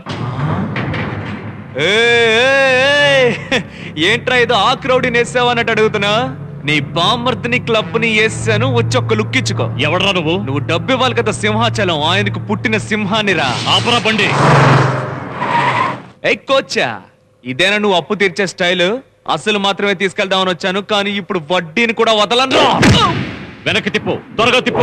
ఏయ్, ఏయ్, ఏయ్. ఏంట్రా ఇది ఆ క్రౌడీని వేసావు అన్నట్టు అడుగుతున్నా నీ బామ్మర్దిని క్లబ్ ని వేసాను వచ్చి ఒక్క లుక్ ఇచ్చుకో ఎవడరా నువ్వు నువ్వు డబ్బు ఇవ్వాలి కదా సింహాచలం ఆయనకు పుట్టిన సింహాన్ని రా ఆపరా బండి ఎక్కొచ్చా ఇదేనా నువ్వు అప్పు తీర్చే స్టైల్ అసలు మాత్రమే తీసుకెళ్దామని వచ్చాను కానీ ఇప్పుడు వడ్డీని కూడా వదలను వెనక్కి తిప్పు త్వరగా తిప్పు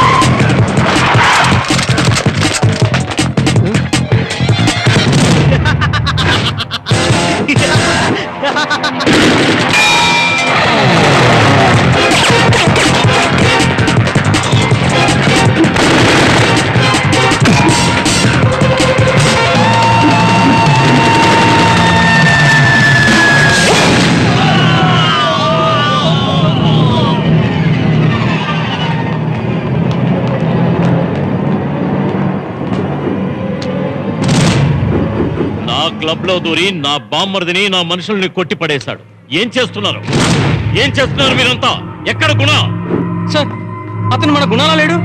నా క్లబ్ లో దూరి నా బామ్మర్దిని నా మనుషుల్ని కొట్టి పడేశాడు ఏం చేస్తున్నారు ఏం చేస్తున్నారు మీరంతా ఎక్కడ గుణ సార్ అతను మన గుణాలా లేడు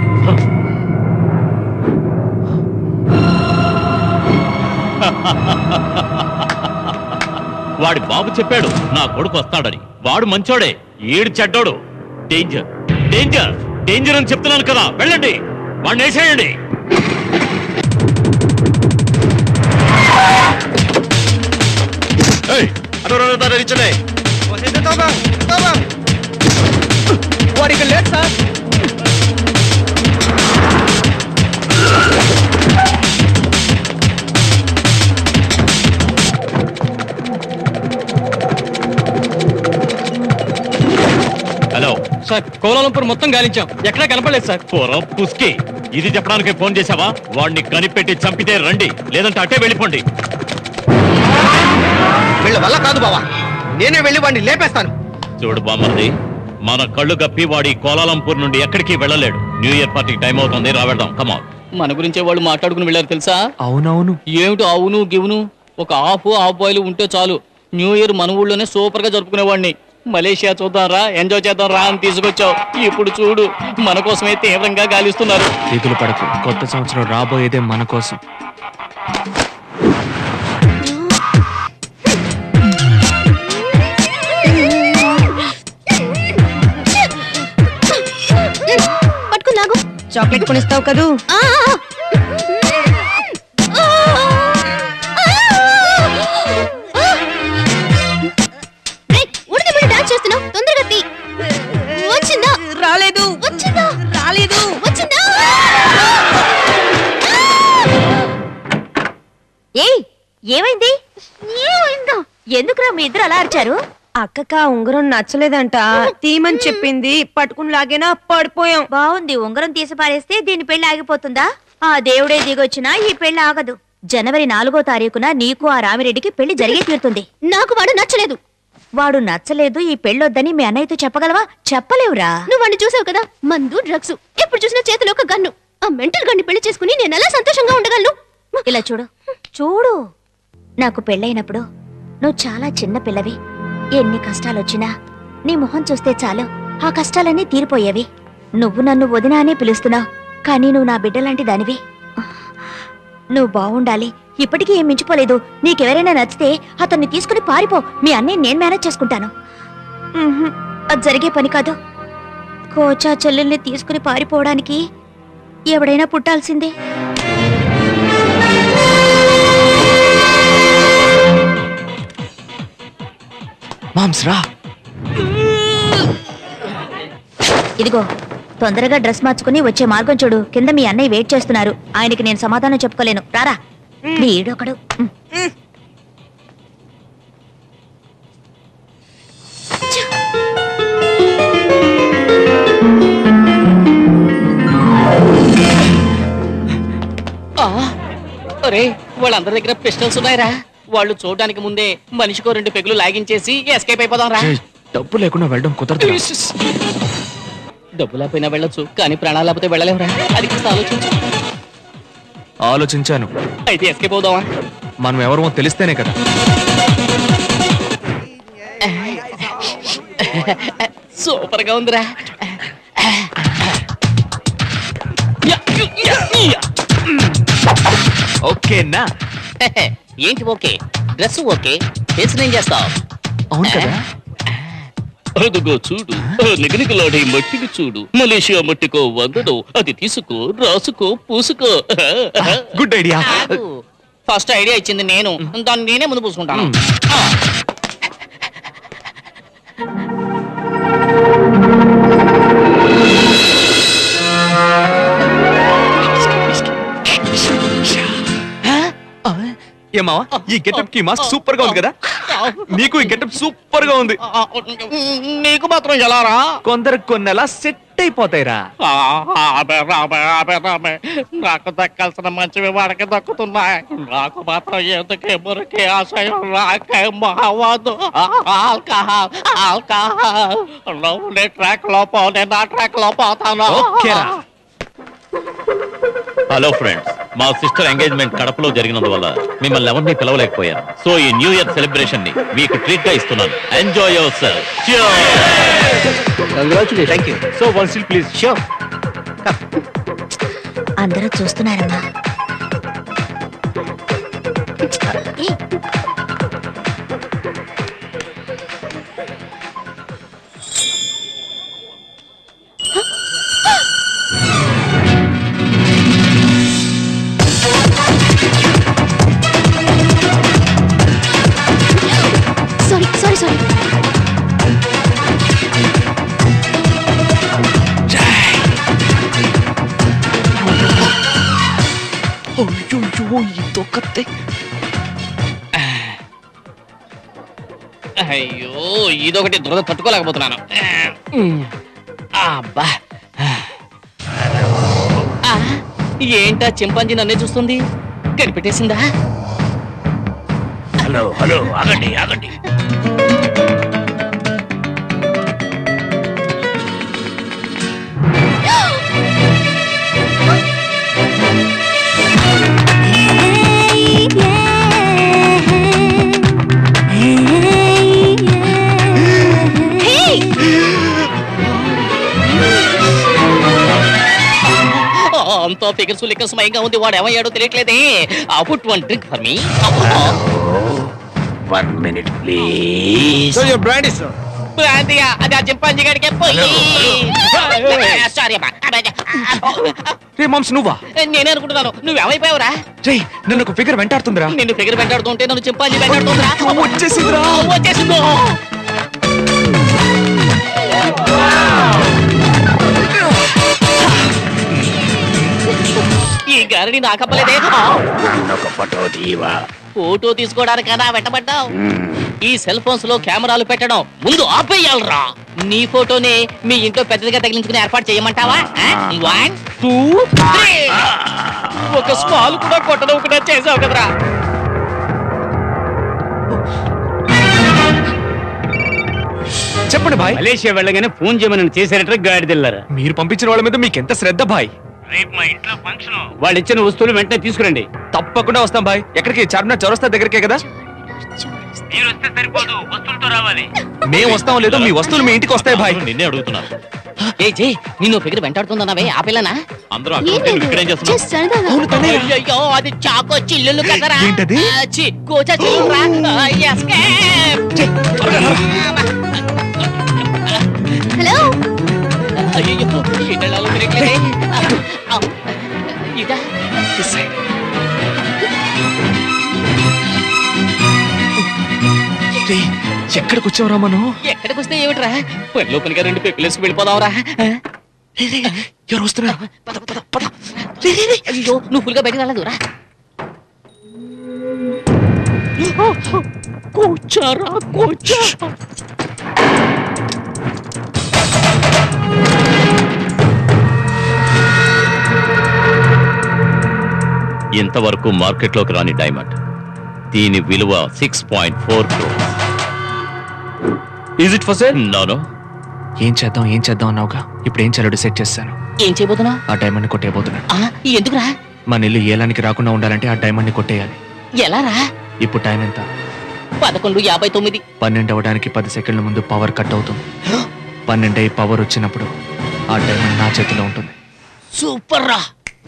వాడి బాబు చెప్పాడు నా కొడుకు వస్తాడని వాడు మంచోడే ఏడు చెడ్డోడు డేంజర్ డేంజర్ డేంజర్ అని చెప్తున్నాను కదా వెళ్ళండి వాడిని వేసేయండి వాడు ఇక్కడ లేడు సార్ హలో సార్ కోలాలంపూర్ మొత్తం గాలించాం ఎక్కడా కనపడలేదు సార్ పోరా పుస్కి ఇది చెప్పడానికి ఫోన్ చేశావా వాడిని కనిపెట్టి చంపితే రండి లేదంటే అట్టే వెళ్ళిపోండి వీళ్ళ వల్ల కాదు బావా నేనే వెళ్ళి వాడిని లేపేస్తాను చూడు బామ్మర్ది మన కళ్ళు గప్పి వాడి కోలాలంపూర్ నుండి ఎక్కడికి వెళ్ళలేడు న్యూ ఇయర్ పార్టీకి టైం అవుతుంది రావెళ్దాం కమాన్ మన గురించే వాళ్ళు మాట్లాడుకుని వెళ్ళారు తెలుసా అవునవును ఏమిటి అవును గివును ఒక హాఫ్ హాఫ్ బాయిల్ ఉంటే చాలు న్యూ ఇయర్ మన ఊళ్ళోనే సూపర్ గా జరుపుకునేవాడిని మలేషియా చూద్దాం రా ఎంజాయ్ చేద్దాం రా అని తీసుకొచ్చావు ఇప్పుడు చూడు మన కోసమే తీవ్రంగా గాలిస్తున్నారు దిగులు పడకు కొత్త సంవత్సరం రాబోయేదే మన కోసం పట్టుకున్నాగు చాక్లెట్ కొనిస్తావు కదూ డాన్స్ చేస్తున్నావు తొందరగా తీ వచ్చిందా రాలేదు వచ్చిందా రాలేదు వచ్చిందా ఏయ్ ఏమైంది ఏమైందో ఎందుకురా మీ ఇద్దరు అలా అరిచారు అక్కక ఉంగరం నచ్చలేదంట తీమని చెప్పింది పట్టుకుని లాగేనా పడిపోయాం బాగుంది ఉంగరం తీసి పారేస్తే దీని పెళ్లి ఆగిపోతుందా ఆ దేవుడే దిగొచ్చినా ఈ పెళ్లి ఆగదు జనవరి నాలుగో తారీఖున నీకు ఆ రామిరెడ్డికి పెళ్లి జరిగే తీరుతుంది నాకు వాడు నచ్చలేదు వాడు నచ్చలేదు ఈ పెళ్ళొద్దని మీ అన్నయ్యతో చెప్పగలవా చెప్పలేవురా నువ్వు వాడిని చూసావు కదా మందు డ్రగ్స్ ఎప్పుడు చూసినా చేతిలో ఒక గన్ను ఆ మెంటల్ గన్ని పెళ్లి చేసుకుని నేను ఎలా సంతోషంగా ఉండగలను ఇలా చూడు చూడు నాకు పెళ్ళైనప్పుడు నువ్వు చాలా చిన్న పిల్లవి ఎన్ని కష్టాలొచ్చినా నీ మొహం చూస్తే చాలు ఆ కష్టాలన్నీ తీరిపోయేవి నువ్వు నన్ను వదినా అనే పిలుస్తున్నావు కానీ నువ్వు నా బిడ్డలాంటి దానివి నువ్వు బాగుండాలి ఇప్పటికీ ఏం మించిపోలేదు నీకెవరైనా నచ్చితే అతన్ని తీసుకుని పారిపో మీ అన్నయ్య నేను మేనేజ్ చేసుకుంటాను ఉహుం, అది జరిగే పని కాదు కోచా చెల్లెల్ని తీసుకుని పారిపోవడానికి ఎవడైనా పుట్టాల్సిందే మామ్స్ రా ఇదిగో తొందరగా డ్రెస్ మార్చుకుని వచ్చే మార్గం చూడు కింద మీ అన్నయ్య వెయిట్ చేస్తున్నారు ఆయనకి నేను సమాధానం చెప్పుకోలేను రారా వీడొకడు ఉమ్. ఒరే వాళ్ళందరి దగ్గర పిస్టల్స్ ఉన్నాయిరా వాళ్ళు చూడడానికి ముందే మనిషికో రెండు పెగులు లాగించేసి ఎస్కేప్ అయిపోదాం రా డబ్బు లేకుండా వెళ్ళడం కుదరదు డబ్బు లేకపోయినా వెళ్ళొచ్చు కానీ ప్రాణాలు లేకపోతే వెళ్ళలేవురా అది కాస్త ఆలోచించు ఆలోచించాను అయితే ఎస్కేప్ అవుదామా మనం ఎవరో తెలిస్తేనే కదా సూపర్ గా ఉందిరా ఓకేనా ఏంటి ఓకే డ్రెస్ ఓకే ఫేస్ ఏం చేస్తావు అవును కదా అదుగో చూడు ఆ నిగనిగలాడే మట్టిని చూడు మలేషియా మట్టికో వందడు అది తీసుకో రాసుకో పూసుకో గుడ్ ఐడియా ఫస్ట్ ఐడియా ఇచ్చింది నేను దాన్ని నేనే ముందు పూసుకుంటాను ఆ. ఏమావా ఈ గెటప్ కి మాస్క్ సూపర్ గా ఉంది కదా నీకు ఈ గెటప్ సూపర్ గా ఉంది నీకు మాత్రం ఎలా రా కొందరికి కొన్ని అలా సెట్ అయిపోతాయిరా నాకు దక్కాల్సిన మంచివి వాడికి దక్కుతున్నాయి నాకు మాత్రం ఎందుకే మురికి ఆశయం నాకే మహావద్దు ఆల్కహాల్ ఆల్కహాల్ నువ్వు నీ ట్రాక్ లో పో నేను నా ట్రాక్ లో పోతాను ఓకేరా. హలో ఫ్రెండ్స్ మా సిస్టర్ ఎంగేజ్మెంట్ కడపలో జరిగినందువల్ల మిమ్మల్ని ఎవరిని పిలవలేకపోయాను సో ఈ న్యూ ఇయర్ సెలబ్రేషన్ ని మీకు ట్రీట్ గా ఇస్తున్నాను enjoy yourself thank you so one still please show అందరూ చూస్తున్నారమ్మా సారీ సారీ సారీ అయ్యో ఇదొకటి దురద తట్టుకోలేకపోతున్నాను అబ్బా ఆ, ఏంటా చింపాంజీ నన్నే చూస్తుంది కనిపెట్టేసిందా హలో హలో ఆగండి ఆగండి ఆ, అంతా ఫిగర్స్ లిక్కర్స్ మయంగా ఉంది వాడు ఏమయ్యాడో తెలియట్లేదే ఆ put one drink for me one minute please brand sir బ్రాంతిగా అది ఆ చింపాంజీ గడికే పోయి సారీ అమ్మా రే మామ్స్ నువ్వా నేనే అనుకుంటున్నాను నువ్వేమైపోయావురా రే నన్ను ఒక ఫిగర్ వెంటాడుతుందిరా నిన్ను ఫిగర్ వెంటాడుతుంటే నన్ను చింపాంజీ వెంటాడుతుందిరా వచ్చేసిందిరా వచ్చేసిందో ఈ గారిని నాకప్పలేదే ఒక ఫోటో తీవా ఫోటో తీసుకోవడానికి కదా వెంటబడ్డావు ఈ సెల్ ఫోన్స్ లో కెమెరాలు పెట్టడం ముందు ఆపేయాలరా నీ ఫోటోనే మీ ఇంట్లో పెద్దదిగా తగిలించుకుని ఏర్పాటు చేయమంటావా వన్ టూ త్రీ ఒక స్మాల్ కూడా కొట్టడం చేసావు కదరా చెప్పండి భాయ్ మలేషియా వెళ్ళగానే ఫోన్ చేయమని చేశారట గాడిదిల్లారా మీరు పంపించిన వాళ్ళ మీద మీకు ఎంత శ్రద్ధ భాయ్ రేపు మా ఇంట్లో ఫంక్షన్ వాళ్ళు ఇచ్చిన వస్తువులు వెంటనే తీసుకురండి తప్పకుండా వస్తాం భాయ్ ఎక్కడికి చార్మినార్ చౌరస్తా దగ్గరికే కదా మీరు వస్తే సరిపోదు వస్తువులతో రావాలి మేము వస్తాం లేదో మీ వస్తువులు మీ ఇంటికి వస్తాయి భాయ్ నిన్నే అడుగుతున్నారు ఏ జే నిన్ను ఫిగర్ వెంటాడుతుందన్నావే ఆ పిల్లనా అందరూ అక్కడ ఉంటే నువ్వు ఇక్కడేం చేస్తున్నావు జస్ట్ సరదాగా అయ్యో అది చాకో చిల్లులు కదరా ఏంటది? ఆ, చి కోచా చిల్లురా ఆ, escape. హలో అయ్యో ఇటలాలు తిరగలేదే ఆ, ఆ, ఇదా రే ఎక్కడికి వచ్చావురా మనం ఎక్కడికి వస్తే ఏమిట్రా పని లోపలిగా రెండు పెక్కులేసుకు వెళ్ళిపోదాంరా ఎవరు వస్తున్నారు పద పద పద అయ్యో నువ్వు ఫుల్గా బయటకు రాలేదు రా కూర్చోరా కూర్చో ఇంతవరకు మార్కెట్లోకి రాని డైమండ్ దీని విలువ six point four is it for sale no no ఏం చేద్దాం ఏం చేద్దాం అన్నావుగా ఇప్పుడు ఏం చేయాలో డిసైడ్ చేస్తాను ఏం చేయబోతున్నా ఆ డైమండ్ కొట్టేయబోతున్నాను ఎందుకురా మన ఇల్లు ఏలానికి రాకుండా ఉండాలంటే ఆ డైమండ్ ని కొట్టేయాలి ఎలా రా ఇప్పుడు టైం ఎంత పదకొండు యాభై తొమ్మిది పన్నెండు అవ్వడానికి పది సెకండ్ల ముందు పవర్ కట్ అవుతుంది పన్నెండు అయి పవర్ వచ్చినప్పుడు ఆ డైమండ్ నా చేతిలో ఉంటుంది సూపర్ రా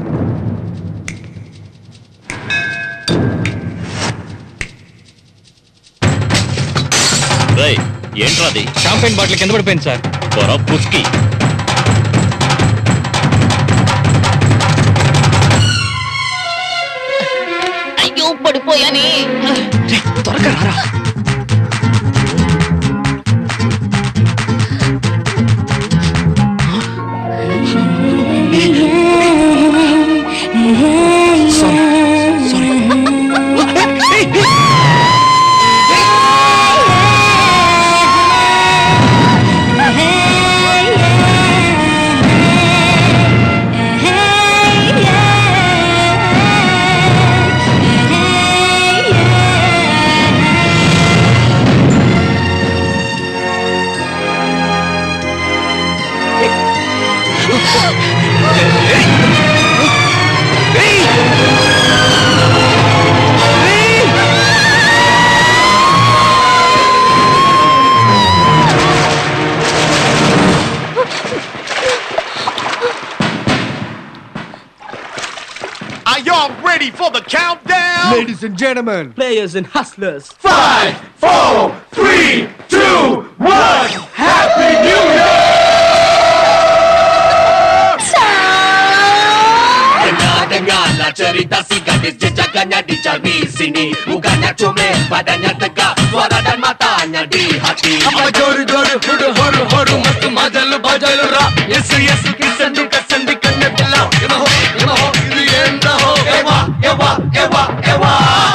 రై ఏంట్రాది షాంపెయిన్ బాటిల్ కింద పడిపోయింది సార్ త్వర పుస్కి అయ్యో పడిపోయాని త్వరగా రారా Are y'all ready for the countdown? Ladies and gentlemen, players and hustlers. Five, four, three, two, one. Happy New Year! Dengar cerita si gadis jejakannya dicari sini Bukannya cumi badannya tegak Suara dan matanya di hati Apa joru joru hudu horu horu Mesti majalu bajalu ra Yesu yesu kisandu kasandi kanne bila Ema ho ema ho ఇది ఏందో ho Ewa ewa ewa ewa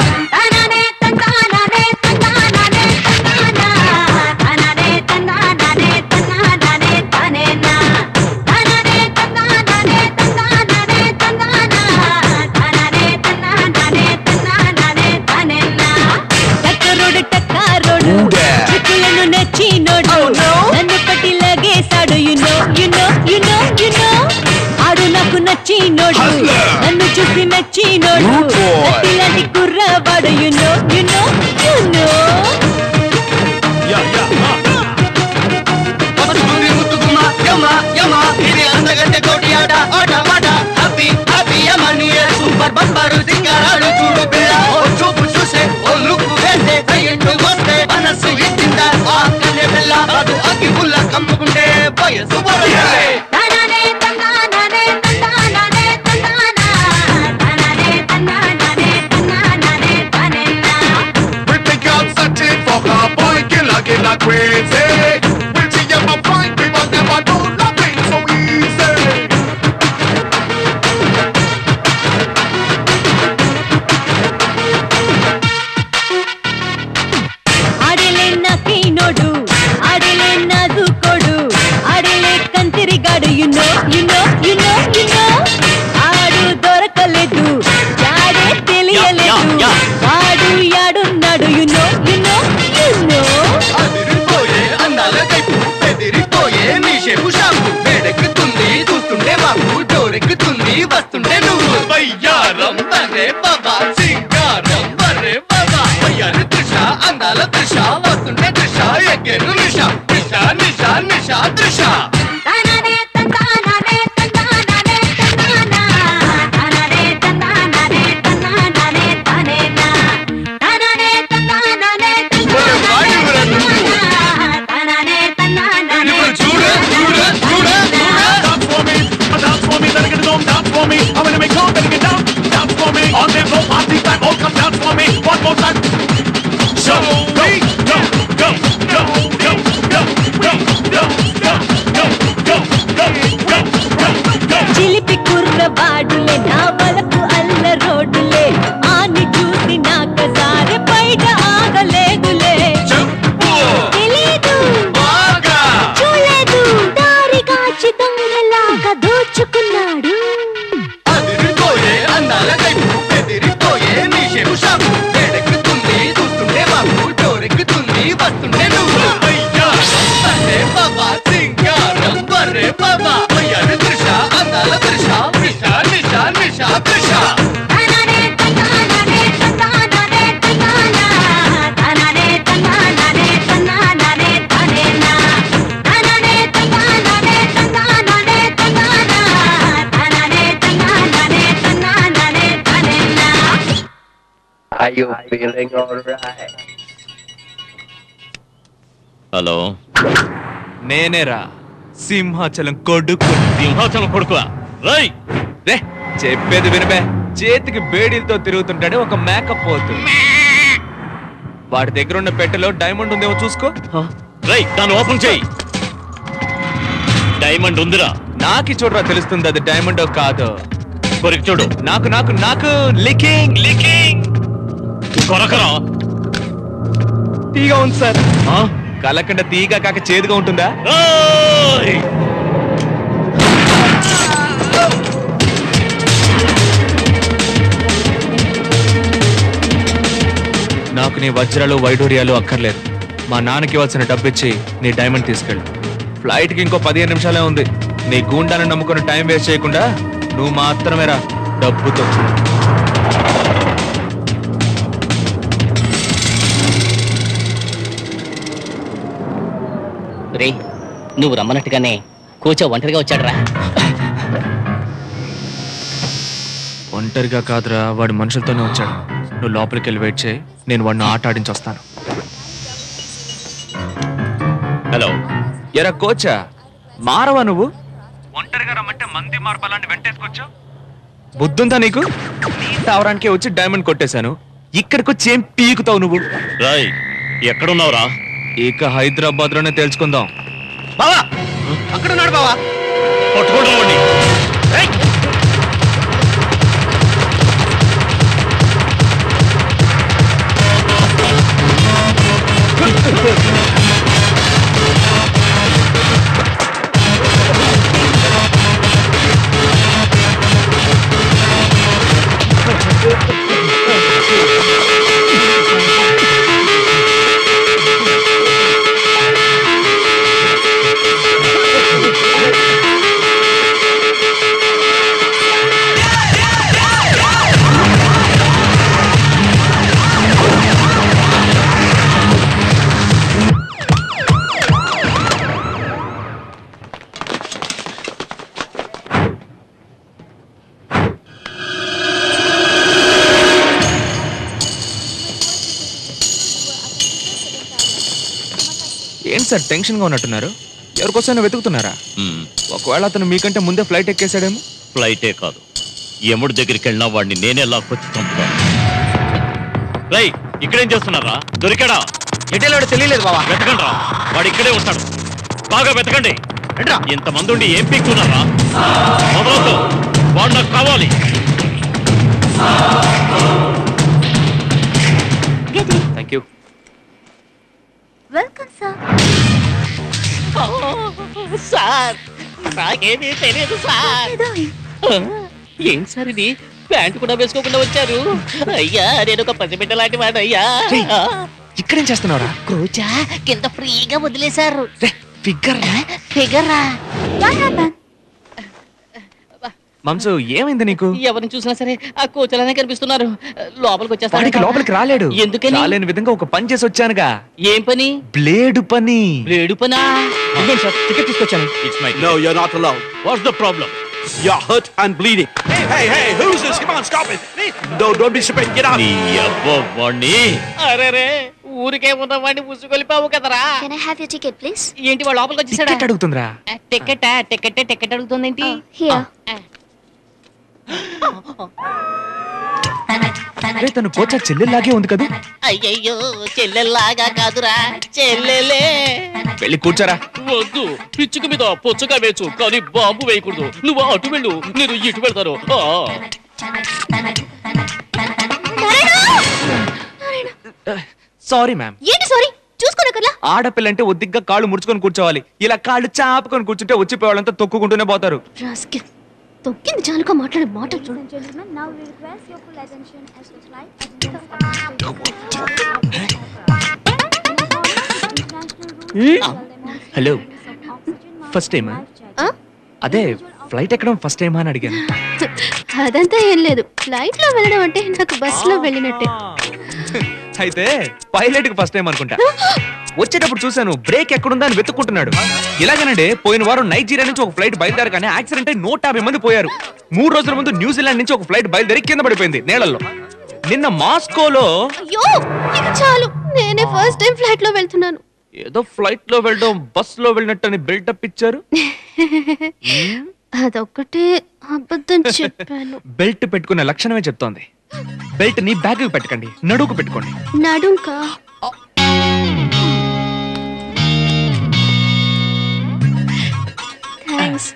టక్కరోడు టక్కారోడు చిక్కులను నెచ్చినోడు నన్ను పట్టి లాగేశాడు you know you know you know you know ఆడు నాకు నచ్చినోడు నన్ను చూసి నచ్చినోడు ఇలాంటి కుర్రవాడు you know you know you know వస్తుంది ముద్దుగుమ్మ యమ యమ ఇది అందగంటే కోటి ఆట ఆట మాట హ్యాపీ హ్యాపీ యమని సూపర్ బంపరు సింగారాడు చూడు పిల్ల ఓ చూపు చూసే ఓ లుక్ వేసే సయ్యట్టు వస్తే మనసు ఇచ్చిందా ఆ కన్నె పిల్ల అది అగ్గి పుల్ల కమ్ముకుంటే వయసు వరసలే We think I'm such a fucker, boy, killer, killer, crazy. We'll see you my fine people never do nothing so easy. ఆడలే నాకైనోడు ఆడలే నాదుకోడు ఆడలే కంతిరిగాడు you know you know you know you know ఆడు దొరకలేదు యాడే తెలియలేదు వాడు యాడున్నాడు you know you know you know అదిరిపోయే అందాల కైపు బెదిరిపోయే నీ షేపు షాపు వేడెక్కుతుంది చూస్తుంటే మాకు డోరెక్కుతుంది వస్తుంటే నువ్వు వయ్యారం బరే బాబా సింగారం బరే బాబా వయ్యారు త్రిష అందాల త్రిష వస్తుంటే త్రిష ఎగ్గెను నిష నిష నిష నిష త్రిష చూడు చూడు చూడు Dance for me, dance for me, better get it on, dance for me. I'm gonna make home, better get down, dance for me. On the floor, party time, oh come dance for me. One more time. Show me, go, go, go, go, go, go, go, go, go, go, go, go, go, go. చిలిపి కుర్రవాడులే నా వలకు అల్ల రోడ్డులే ఆని చూసి నాకసారి బయట ఆగలేదులే తెలీదు చూలేదు దారి కాచి దొంగలాగా దోచుకున్నాడు అదిరిపోయే అందాల కైపు Are you feeling alright? Hello నేనేరా సింహాచలం కొడుకు సింహాచలం కొడుకు రై రే చెప్పేది వినబే చేతికి బేడీలతో తిరుగుతుంటాడే ఒక మేకప్ పోతు వాడి దగ్గర ఉన్న పెట్టెలో డైమండ్ ఉందేమో చూసుకో రై దాన్ని ఓపెన్ చేయి డైమండ్ ఉందిరా నాకి చూడరా తెలుస్తుంది అది డైమండ్ కాదు కొరికి చూడు నాకు నాకు నాకు లికింగ్ లికింగ్ కొరకరా తీగా ఉంది సార్ కలకండ తీగా కాక చేదుగా ఉంటుందా నాకు నీ వజ్రాలు వైడూర్యాలు అక్కర్లేదు మా నాన్నకి ఇవ్వాల్సిన డబ్బు ఇచ్చి నీ డైమండ్ తీసుకెళ్ళు ఫ్లైట్కి ఇంకో పదిహేను నిమిషాలే ఉంది నీ గూండాలను నమ్ముకుని టైం వేస్ట్ చేయకుండా నువ్వు మాత్రమే రా డబ్బుతో రే నువ్వు రమ్మన్నట్టుగానే కోచ ఒంటరిగా వచ్చాడురా ఒంటరిగా కాదురా వాడు మనుషులతోనే వచ్చాడు నువ్వు లోపలికి వెళ్ళి వెయిట్ చేయి నేను వాడిని ఆట ఆడించి వస్తాను హలో ఎరా కోచా మారవా నువ్వు ఒంటరిగా రమ్మంటే మంది మార్పాలని వెంటేసుకొచ్చావు బుద్ధుందా నీకు నీ తావరానికే వచ్చి డైమండ్ కొట్టేశాను ఇక్కడికి వచ్చి ఏం పీకుతావు నువ్వు రాయ్ ఎక్కడున్నావురా ఇక హైదరాబాద్ లోనే తెలుసుకుందాం బావా అక్కడ ఉన్నాడు బావా పట్టుకోండి వాడిని. ఏంటి సార్ టెన్షన్ గా ఉన్నట్టున్నారు ఎవరికోసమైనా వెతుకుతున్నారా ఒకవేళ అతను మీకంటే ముందే ఫ్లైట్ ఎక్కేసాడేమో ఫ్లైటే కాదు యముడి దగ్గరికి వెళ్ళినా వాడిని నేనే లాక్కొచ్చి చంపుతాను రై ఇక్కడేం చేస్తున్నారా దొరికాడా ఎటెళ్ళాడో తెలియలేదు బావా వెతకండి రా వాడు ఇక్కడే ఉంటాడు బాగా వెతకండి ఇంతమంది ఉండి ఏం పీక్కున్నారా మొదలవుతూ వాడు నాకు కావాలి thank you welcome sir sir నాకేమీ తెలియదు సార్ ఏం సార్ ఇది ప్యాంట్ కూడా వేసుకోకుండా వచ్చారు అయ్యా నేను ఒక పసిబిడ్డ లాంటి వాడు అయ్యా ఇక్కడేం చేస్తున్నావురా కూచా కింద ఫ్రీగా వదిలేశారు ఫిగర్ ఫిగరా మంసు ఏమైంది నీకు ఎవరిని చూసినా సరే ఆ కోచలానే కనిపిస్తున్నారు లోపలికి వాడికి వచ్చేస్తాడు లోపలికి రాలేడు ఎందుకని రాలేని విధంగా ఒక పని చేసి వచ్చానుగా ఏం పని బ్లేడు పని బ్లేడు పనా సార్ టికెట్ తీసుకొచ్చాను it's my No, you're not allowed. What's the problem You're hurt and bleeding. Hey, hey, hey, who's this? Come on, stop it. No, don't be stupid. Get out. నీ అవ్వ వాణ్ణి అరే ఊరికే ఉన్నవాడిని ముసుగొలిపావు కదరా can I have your ticket please ఏంటి వాడు లోపలికి వచ్చేసాడా టికెట్ అడుగుతుందిరా టికెట్ టికెట్ టికెట్ అడుగుతుందేంటి హియర్ అరే తను కోచా చెల్లెల్లాగే ఉంది కదా అయ్యయ్యో చెల్లెల్లాగా కాదురా చెల్లెలే వెళ్ళి కూర్చోరా వద్దు పిచ్చుక మీద పొచ్చుక వేచు కానీ బాంబు వేయకూడదు నువ్వు అటు వెళ్ళు నేను ఇటు వెళ్తాను ఆ. సారీ మ్యామ్ ఏంటి సారీ చూసుకోనక్కర్లా ఆడపిల్లంటే ఒద్దిగ్గా కాళ్ళు ముడుచుకొని కూర్చోవాలి ఇలా కాళ్ళు చాపుకొని కూర్చుంటే వచ్చిపోవాలంతా తొక్కుకుంటూనే పోతారు రాస్కెల్ తొక్కింది చాలుగా మాట్లాడే మాట చూడు హలో ఫస్ట్ టైం ఆ? అదే ఫ్లైట్ ఎక్కడం ఫస్ట్ టైం అని అడిగాను అదంతా ఏం లేదు ఫ్లైట్ లో వెళ్ళడం అంటే నాకు బస్ లో వెళ్ళినట్టే అయితే పైలట్ కి ఫస్ట్ టైం అనుకుంటా వచ్చేటప్పుడు చూశాను బ్రేక్ ఎక్కడుందా అని వెతుక్కుంటున్నాడు ఇలాగేనండి పోయిన వారం నైజీరియా నుంచి ఒక ఫ్లైట్ బయలుదేరగానే యాక్సిడెంట్ అయి నూట యాభై మంది పోయారు మూడు రోజుల ముందు న్యూజిలాండ్ నుంచి ఒక ఫ్లైట్ బయలుదేరి కింద పడిపోయింది నేలల్లో నిన్న మాస్కోలో అయ్యో ఇక చాలు నేనే ఫస్ట్ టైం ఫ్లైట్ లో వెళ్తున్నాను ఏదో ఫ్లైట్ లో వెళ్ళడం బస్ లో వెళ్ళినట్టు అని బిల్డప్ ఇచ్చారు అదొక్కటే అబద్ధం చెప్పాను బెల్ట్ పెట్టుకునే లక్షణమే చెప్తోంది బెల్ట్ ని బ్యాగ్ పెట్టకండి నడువుకు పెట్టుకోండి నడుంకా థ్యాంక్స్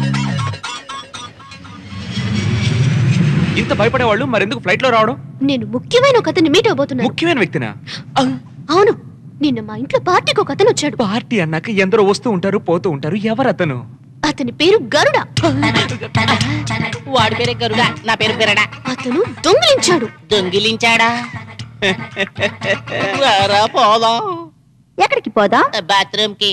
ఇంత భయపడే వాళ్ళు మరెందుకు ఫ్లైట్ లో రావడం నేను ముఖ్యమైన ఒక అతన్ని మీట్ అవబోతున్నాను ముఖ్యమైన వ్యక్తినా అవును నిన్న మా ఇంట్లో పార్టీకి ఒక అతను వచ్చాడు పార్టీ అన్నాక ఎందరో వస్తూ ఉంటారు పోతూ ఉంటారు ఎవరు అతను అతని పేరు గరుడ వాడి పేరే గరుడా నా పేరు బిరడా అతను దొంగిలించాడు దొంగిలించాడా రారా పోదాం ఎక్కడికి పోదాం బాత్రూమ్ కి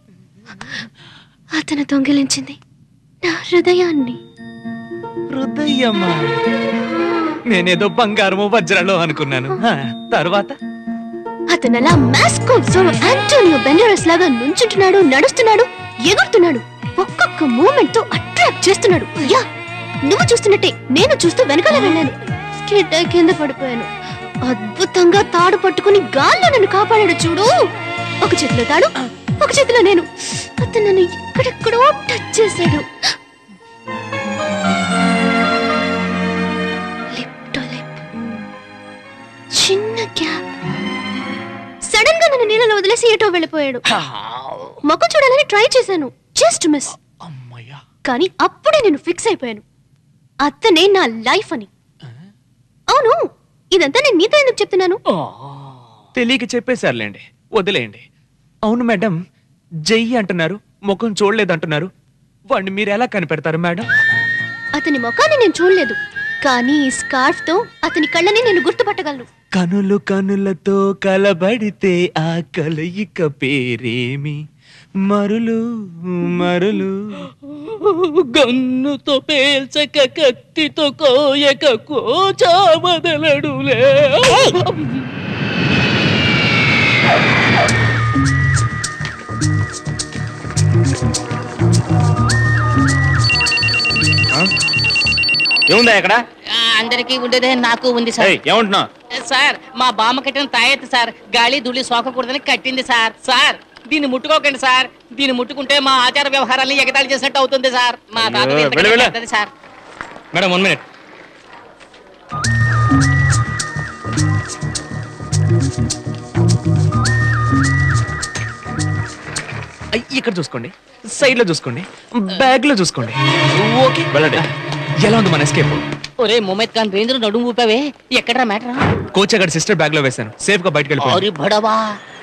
అతను దొంగిలించింది నా హృదయాన్ని హృదయమా నేనేదో బంగారము వజ్రాలు అనుకున్నాను ఆ, తర్వాత అతను అలా మాస్కో జోరో ఆంటోనియో బెండరస్ లాగా నుంచుంటున్నాడు నడుస్తున్నాడు ఎగురుతున్నాడు ఒక్కొక్క మూమెంట్ తో అట్రాక్ట్ చేస్తున్నాడు యా నువ్వు చూస్తున్నట్టే నేను చూస్తూ వెనకాల వెళ్ళాను స్కిడ్ అయి కింద పడిపోయాను అద్భుతంగా తాడు పట్టుకుని గాల్లో నన్ను కాపాడాడు చూడు ఒక చేతిలో తాడు ఒక చేతిలో నేను అతను నన్ను ఎక్కడెక్కడో టచ్ చేశాడు లిప్ టు లిప్ చిన్న గ్యాప్ సడన్ గా నన్ను నీళ్ళలో వదిలేసి ఏటో వెళ్ళిపోయాడు మొక్క చూడాలని ట్రై చేశాను జస్ట్ మిస్ కానీ అప్పుడే నేను ఫిక్స్ అయిపోయాను అతనే నా లైఫ్ అని అవును ఇదంతా నేను నీతో ఎందుకు చెప్తున్నాను తెలియక చెప్పేశారులేండి వదిలేయండి అవును మేడం జయ్యి అంటున్నారు ముఖం చూడలేదంటున్నారు వాడిని మీరు ఎలా కనిపెడతారు మేడం అతని ముఖాన్ని నేను చూడలేదు కానీ ఈ స్కార్ఫ్ తో అతని కళ్ళని నేను గుర్తుపట్టగలను కనులు కనులతో కలబడితే ఆ కలయిక పేరేమి మరులు మరులు గన్నుతో పేల్చక కత్తితో కోయక కోచా వదలడులే ఏముందా ఇక్కడ అందరికీ ఉండేదే నాకు ఉంది సార్ ఏమంటున్నావు సార్ మా బామ్మ కట్టిన తాయెత్తు సార్ గాలి ధూళి సోకకూడదని కట్టింది సార్ సార్ దీన్ని ముట్టుకోకండి సార్ దీన్ని ముట్టుకుంటే మా ఆచార వ్యవహారాన్ని ఎగతాళి చేసినట్టు అవుతుంది సార్ మా తాత అయ్యో, వెళ్ళు, వెళ్ళు. పెద్దది సార్ మేడం వన్ మినిట్ అయ్, ఇక్కడ చూసుకోండి సైడ్ లో చూసుకోండి బ్యాగ్ లో చూసుకోండి ఓకే వెళ్ళండి ఎలా ఉంది మన ఎస్కేప్ ఒరే మొమెద్ ఖాన్ రేంజ్ నడుము ఊపావే ఎక్కడ్రా మ్యాటర్ కోచ్ అక్కడ సిస్టర్ బ్యాగ్ లో వేశాను సేఫ్ గా బయటకు అరే వెళ్ళిపోయాను బడవా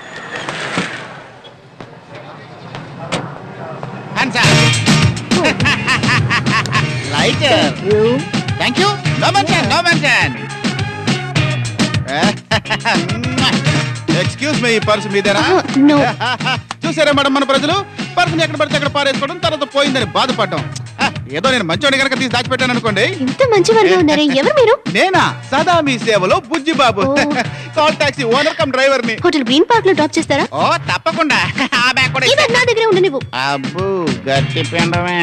light thank you no mention no mention excuse me purse మీదేనా నో చూసారా మేడం మన ప్రజలు పర్సుని ఎక్కడ పడితే అక్కడ పారేసుకోవడం తర్వాత పోయిందని బాధపడడం ఆ, ఏదో నేను మంచోడి కనుక తీసి దాచిపెట్టాను అనుకోండి ఇంత మంచివారుగా ఉన్నారే ఎవరు మీరు నేనా సదా మీ సేవలో Bujji Babu call taxi owner come driver ని హోటల్ గ్రీన్ పార్క్ లో డ్రాప్ చేస్తారా ఓ తప్పకుండా ఆ బ్యాగ్ కూడా ఈ బ్యాగ్ నా దగ్గరే ఉండు నువ్వు అబ్బు గట్టి పిండమే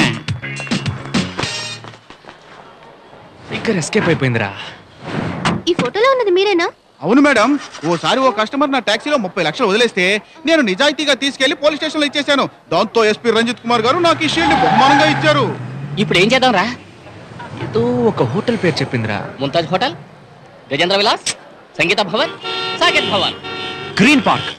ఇక్కడ ఎస్కేప్ అయిపోయిందిరా ఈ ఫోటోలో ఉన్నది మీరేనా అవును మేడం ఓసారి ఓ కస్టమర్ నా టాక్సీలో ముప్పై లక్షలు వదిలేస్తే నేను నిజాయితీగా తీసుకెళ్లి పోలీస్ స్టేషన్ లో ఇచ్చేశాను దాంతో ఎస్పీ రంజిత్ కుమార్ గారు నాకు ఈ షీల్డ్ బహుమానంగా ఇచ్చారు ఇప్పుడు ఏం చేద్దాం రా ఏదో ఒక హోటల్ పేరు చెప్పిందిరా Mumtaz hotel Gajendra Vilas Sangeetha Bhavan Saketh Bhavan Green Park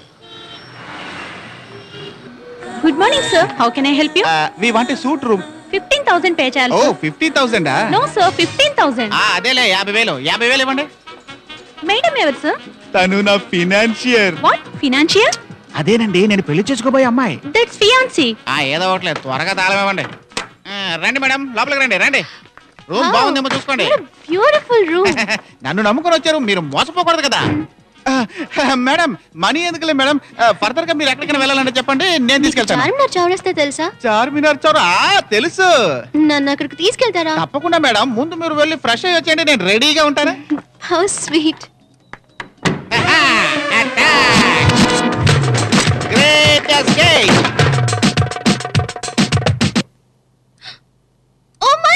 good morning sir how can I help you we want suite room fifteen thousand pay చేయాలి oh fifty thousand no sir fifteen thousand అదేలే యాభై వేలు యాభై వేలు ఇవ్వండి మేడం ఎవరు సార్ తను నా ఫినాన్షియర్ వాట్ ఫినాన్షియల్ అదేనండి నేను పెళ్లి చేసుకోబోయే అమ్మాయి దట్స్ ఫియాన్సీ ఆ ఏదో ఒకట్లే త్వరగా తాళం ఇవ్వండి ఆ, రండి మేడం లోపలికి రండి రండి రూమ్ బాగుందేమో చూసుకోండి బ్యూటిఫుల్ రూమ్ నన్ను నమ్ముకొని వచ్చారు మీరు మోసపోకూడదు కదా మేడం మనీ ఎందుకులే మేడం ఫర్దర్ గా మీరు ఎక్కడికైనా వెళ్ళాలంటే చెప్పండి నేను తీసుకెళ్తాను చార్మినార్ చౌరస్తే తెలుసా చార్మినార్ చౌర ఆ, తెలుసు నన్ను అక్కడికి తీసుకెళ్తారా తప్పకుండా మేడం ముందు మీరు వెళ్ళి ఫ్రెష్ అయ్యి వచ్చేయండి నేను రెడీగా ఉంటాను how sweet great escape oh my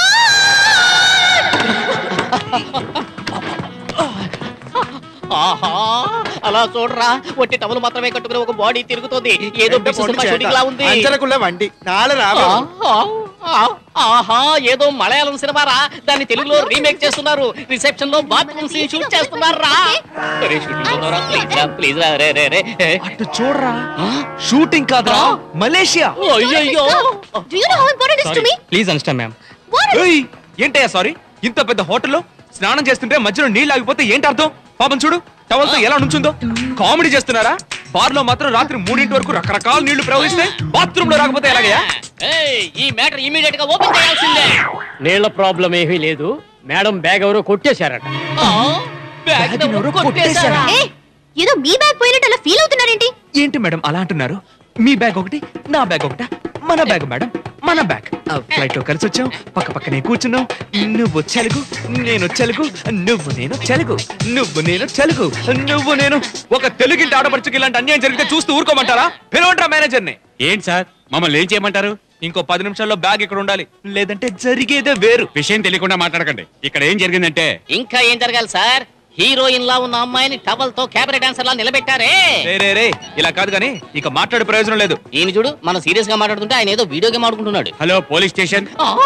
ఆహా అలా చూడరా ఒట్టి టవల్ మాత్రమే కట్టుకుని ఒక బాడీ తిరుగుతోంది ఏదో పిచ్చి సినిమా షూటింగ్ లా ఉంది అంచనకుள்ள వండి నాలుగు ఆ, ఆ, ఆహా ఏదో మలయాళం సినిమా రా దాన్ని తెలుగులో రీమేక్ చేస్తున్నారు రిసెప్షన్ లో బాత్రూమ్ సీన్ షూట్ చేస్తున్నారు రా అరే, shooting లో ఉన్నారా? Please రా, please రా, రే, రే, రే. అటు చూడరా షూటింగ్ కాదురా మలేషియా అయ్యయ్యో do you know how important is to me please understand ma'am what ఏయ్, ఏంటయ్యా సారీ ఇంత పెద్ద హోటల్లో స్నానం చేస్తుంటే మధ్యలో నీళ్ళు ఆగిపోతే ఏంటి అర్థం పాపం చూడు టవల్తో ఎలా నుంచుందో కామెడీ చేస్తున్నారా బార్ లో మాత్రం రాత్రి మూడింటి వరకు రకరకాల నీళ్లు ప్రవహిస్తే బాత్రూమ్ లో రాకపోతే ఎలాగయ్యా ఏయ్, ఈ మ్యాటర్ ఇమీడియట్ గా ఓపెన్ చేయాల్సిందే నీళ్ల ప్రాబ్లం ఏమీ లేదు మేడం బ్యాగ్ ఎవరో కొట్టేశారట ఆ, బ్యాగ్ ఎవరో కొట్టేశారా? ఏ ఏదో మీ బ్యాగ్ పోయినట్టు అలా ఫీల్ అవుతున్నారేంటి ఏంటి మేడం అలా అంటున్నారు మీ బ్యాగ్ ఒకటి నా బ్యాగ్ ఒకట మన బ్యాగ్ మేడం మన బ్యాగ్ ఫ్లైట్ లో కలిసి వచ్చాం పక్క పక్కనే కూర్చున్నాం నువ్వు చెలుగు నేను చెలుగు నువ్వు నేను చెలుగు నువ్వు నేను చెలుగు నువ్వు నేను ఒక తెలుగింటి ఆడపడుచుకి ఇలాంటి అన్యాయం జరిగితే చూస్తూ ఊరుకోమంటారా పిలవంటారా మేనేజర్ ని ఏంటి సార్ మమ్మల్ని ఏం చేయమంటారు ఇంకో పది నిమిషాల్లో బ్యాగ్ ఇక్కడ ఉండాలి లేదంటే జరిగేదే వేరు విషయం తెలియకుండా మాట్లాడకండి ఇక్కడ ఏం జరిగిందంటే ఇంకా ఏం జరగాలి సార్ హీరోయిన్ లా ఉన్న అమ్మాయిని టవల్ తో క్యాబరే డాన్సర్ లా నిలబెట్టారే రే రే రే ఇలా కాదు కానీ ఇక మాట్లాడే ప్రయోజనం లేదు ఈయన చూడు మనం సీరియస్ గా మాట్లాడుతుంటే ఆయన ఏదో వీడియో గేమ్ ఆడుకుంటున్నాడు హలో పోలీస్ స్టేషన్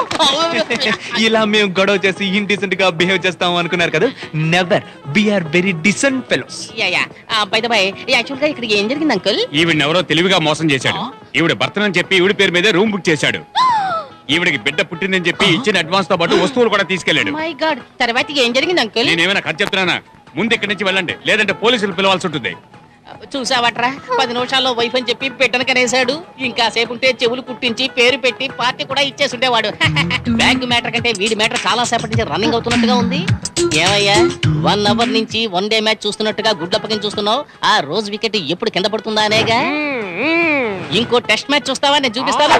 ఇలా మేము గొడవ చేసి ఇండిసెంట్ గా బిహేవ్ చేస్తాం అనుకున్నారు కదా never be very decent fellows yeah yeah by the by actual గా ఇక్కడ ఏం జరిగింది అంకుల్ ఈవిడ ఎవరో తెలివిగా మోసం చేశాడు ఈవిడ భర్తనని చెప్పి ఈవిడ పేరు మీదే రూమ్ బుక్ చేశాడు ఈవిడకి బిడ్డ పుట్టిందని చెప్పి ఇచ్చిన అడ్వాన్స్ తో పాటు వస్తువులు కూడా తీసుకెళ్లాడు మై గాడ్ తర్వాత ఏం జరిగింది అంకుల్ నేనేమైనా ఖర్చు చెప్తున్నానా ముందు ఇక్కడి నుంచి వెళ్ళండి లేదంటే పోలీసులు పిలవాల్సి ఉంటుంది చూసావట్రా పది నిమిషాల్లో వైఫ్ అని చెప్పి బిడ్డను కనేశాడు ఇంకా సేపు ఉంటే చెవులు కుట్టించి పేరు పెట్టి పార్టీ కూడా ఇచ్చేసి ఉండేవాడు బ్యాంక్ మ్యాటర్ కంటే వీడి మ్యాటర్ చాలా సేపటి నుంచి రన్నింగ్ అవుతున్నట్టుగా ఉంది ఏమయ్యా వన్ అవర్ నుంచి వన్ డే మ్యాచ్ చూస్తున్నట్టుగా గుడ్లప్పకం చూస్తున్నావు ఆ రోజు వికెట్ ఎప్పుడు కింద పడుతుందా అనేగా ఇంకో టెస్ట్ మ్యాచ్ చూస్తావా నేను చూపిస్తావా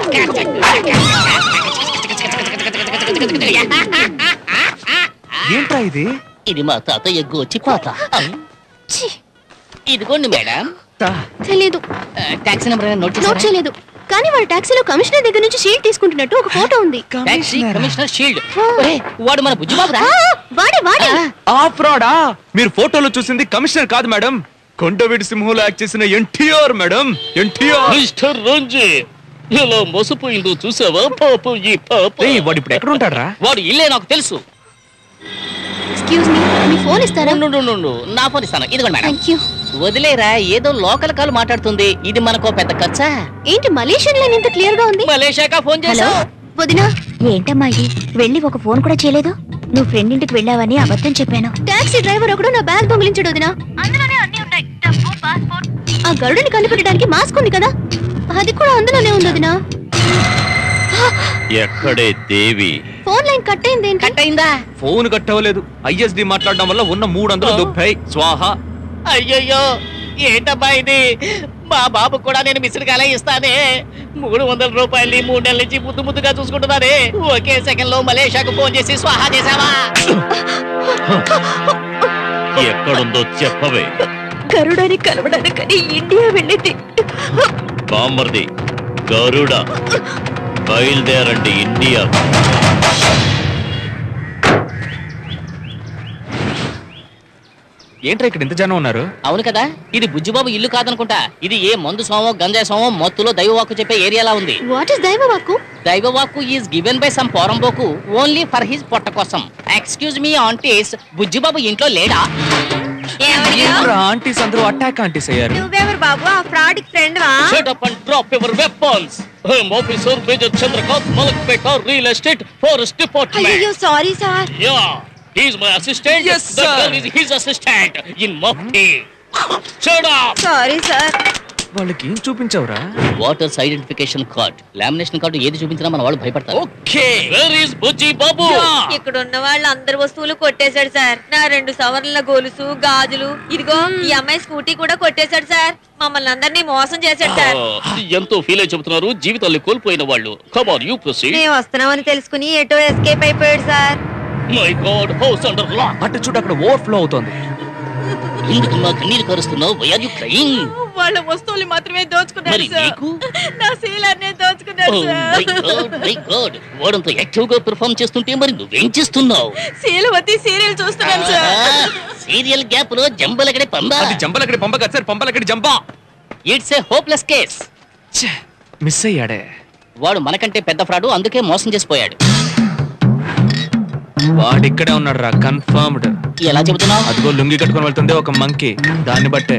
ఏంట్రా ఇది ఇది మా తాతయ్య గోచి పాత ఇదిగోండి మేడం తెలీదు టాక్సీ నెంబర్ నోట్ నోట్ చేశారా చేయలేదు కానీ వాడు టాక్సీలో కమిషనర్ దగ్గర నుంచి షీల్డ్ తీసుకుంటున్నట్టు ఒక ఫోటో ఉంది టాక్సీ కమిషనర్ షీల్డ్ వాడు మన బుజ్జిబాబురా ఆ, వాడే వాడే ఆ ఫ్రాడా మీరు ఫోటోలో చూసింది కమిషనర్ కాదు మేడం కొండవీడి సింహంలో యాక్ట్ చేసిన ఎన్టీఆర్ మేడం ఎన్టీఆర్ మిస్టర్ రంజిత్ ఇలా మోసపోయిందో చూసావా పాపం ఈ పాప వాడు ఇప్పుడు ఎక్కడ ఉంటాడరా వాడు ఇల్లే నాకు తెలుసు ఎక్స్క్యూజ్ మీ మీ ఫోన్ ఇస్తారా ఉండు, ఉండు, ఉండు. నా ఫోన్ ఇస్తాను ఇదిగోండి మేడం థ్యాంక్ యూ వదిలేరా ఏదో లోకల్ కాల్ మాట్లాడుతుంది ఇది మనకో పెద్ద ఖర్చా ఏంటి మలేషియన్ లైన్ ఇంత క్లియర్ గా ఉంది మలేషియాకా ఫోన్ హలో చేసావు వదినా ఏంటమ్మా ఇది వెళ్ళి ఒక ఫోన్ కూడా చేయలేదు నువ్వు ఫ్రెండ్ ఇంటికి వెళ్ళావని అబద్ధం చెప్పాను టాక్సీ డ్రైవర్ ఒకడు నా బ్యాగ్ దొంగిలించాడు వదినా అందులోనే అన్ని ఉంటాయి డబ్బు పాస్పోర్ట్ ఆ గరుడిని కనిపెట్టడానికి మాస్క్ ఉంది కదా అది కూడా అందులోనే ఉంది వదినా ఎక్కడే దేవి ఫోన్ లైన్ కట్ అయింది కట్ అయిందా ఫోన్ కట్ అవ్వలేదు ఐఎస్డి మాట్లాడడం వల్ల ఉన్న మూడు వందలు దుబ్బాయి స్వాహ అయ్యయ్యో ఏంటబ్బా ఇది మా బాబు కూడా నేను మిస్డ్ కాలే ఇస్తానే మూడు వందల రూపాయలు మూడు నెలల నుంచి ముద్దు ముద్దుగా చూసుకుంటున్నానే ఒకే సెకండ్ లో మలేషియాకు ఫోన్ చేసి స్వాహా చేసావా ఎక్కడుందో చెప్పవే గరుడని కలవడానికని ఇండియా వెళ్ళింది బామ్మర్ది గరుడ బయలుదేరండి ఇండియా ఏంట్రా ఇక్కడ ఇంత జనం ఉన్నారు అవును కదా ఇది బుజ్జిబాబు ఇల్లు కాదనుకుంటా ఇది ఏ మందు సోమో గంజాయి సోమో మత్తులో దైవవాక్కు చెప్పే ఏరియాలా ఉంది వాట్ ఇస్ దైవ వాక్కు దైవవాక్కు ఈస్ గివెన్ బై సమ్ పోరంబోకు ఓన్లీ ఫర్ హిస్ పొట్ట కోసం ఎక్స్క్యూజ్ మీ ఆంటీస్ బుజ్జిబాబు ఇంట్లో లేడా ఏంట్రా ఆంటీస్ అందరూ అటాక్ ఆంటీస్ అయ్యారు నువ్వెవరు బాబు ఆ ఫ్రాడ్ ఫ్రెండ్ వా Shut up and drop your weapons. I'm Officer Major Chandrakant Malakpeta Real Estate Forest Department. అయ్యో sorry sir Yeah, he's my assistant. Yes, That sir. girl is his assistant in Mufti. Shut up. Sorry sir వాళ్ళకి ఏం చూపించావురా voters identification card lamination card ఏది చూపించినా మన వాళ్ళు భయపడతారు ఓకే వేర్ ఇస్ బుజ్జి బాబు ఇక్కడ ఉన్న వాళ్ళు అందరి వస్తువులు కొట్టేశాడు సార్ నా రెండు సవర్ల గొలుసు గాజులు ఇదిగో ఈ అమ్మాయి స్కూటీ కూడా కొట్టేశాడు సార్ మమ్మల్ని అందరినీ మోసం చేశాడు సార్ ఎంతో ఫీల్ అయి చెబుతున్నారు జీవితాన్ని కోల్పోయిన వాళ్ళు కమాన్ యూ ప్రొసీడ్ మేము వస్తున్నామని తెలుసుకుని ఎటో ఎస్కేప్ అయిపోయాడు sir my god house under లా అటు చూడు అక్కడ ఓవర్ఫ్లో అవుతోంది ఎందుకు మా కన్నీరు కరుస్తున్నావు వై ఆర్ యు క్రయింగ్ వాళ్ళ వస్తువులు మాత్రమే దోచుకున్నారు మరి సార్ నీకు? నా శీలాన్ని దోచుకున్నారు మై గాడ్ మై గాడ్ వాడంత యాక్టివ్ గా పెర్ఫార్మ్ చేస్తుంటే మరి నువ్వేం చేస్తున్నావు శీలవతి సీరియల్ చూస్తున్నాను సార్ సీరియల్ గ్యాప్ లో జంబలగడే పంబ అది జంపలక్కడి పంప కదా సార్ పంపలక్కడి జంప it's a hopeless case miss అయ్యాడే వాడు మనకంటే పెద్ద ఫ్రాడు అందుకే మోసం చేసిపోయాడు వాడు ఇక్కడే ఉన్నాడు రా కన్ఫర్మ్డ్ ఎలా చెబుతున్నావు అదిగో లుంగి కట్టుకొని వెళ్తుండే ఒక మంకీ దాన్ని బట్టే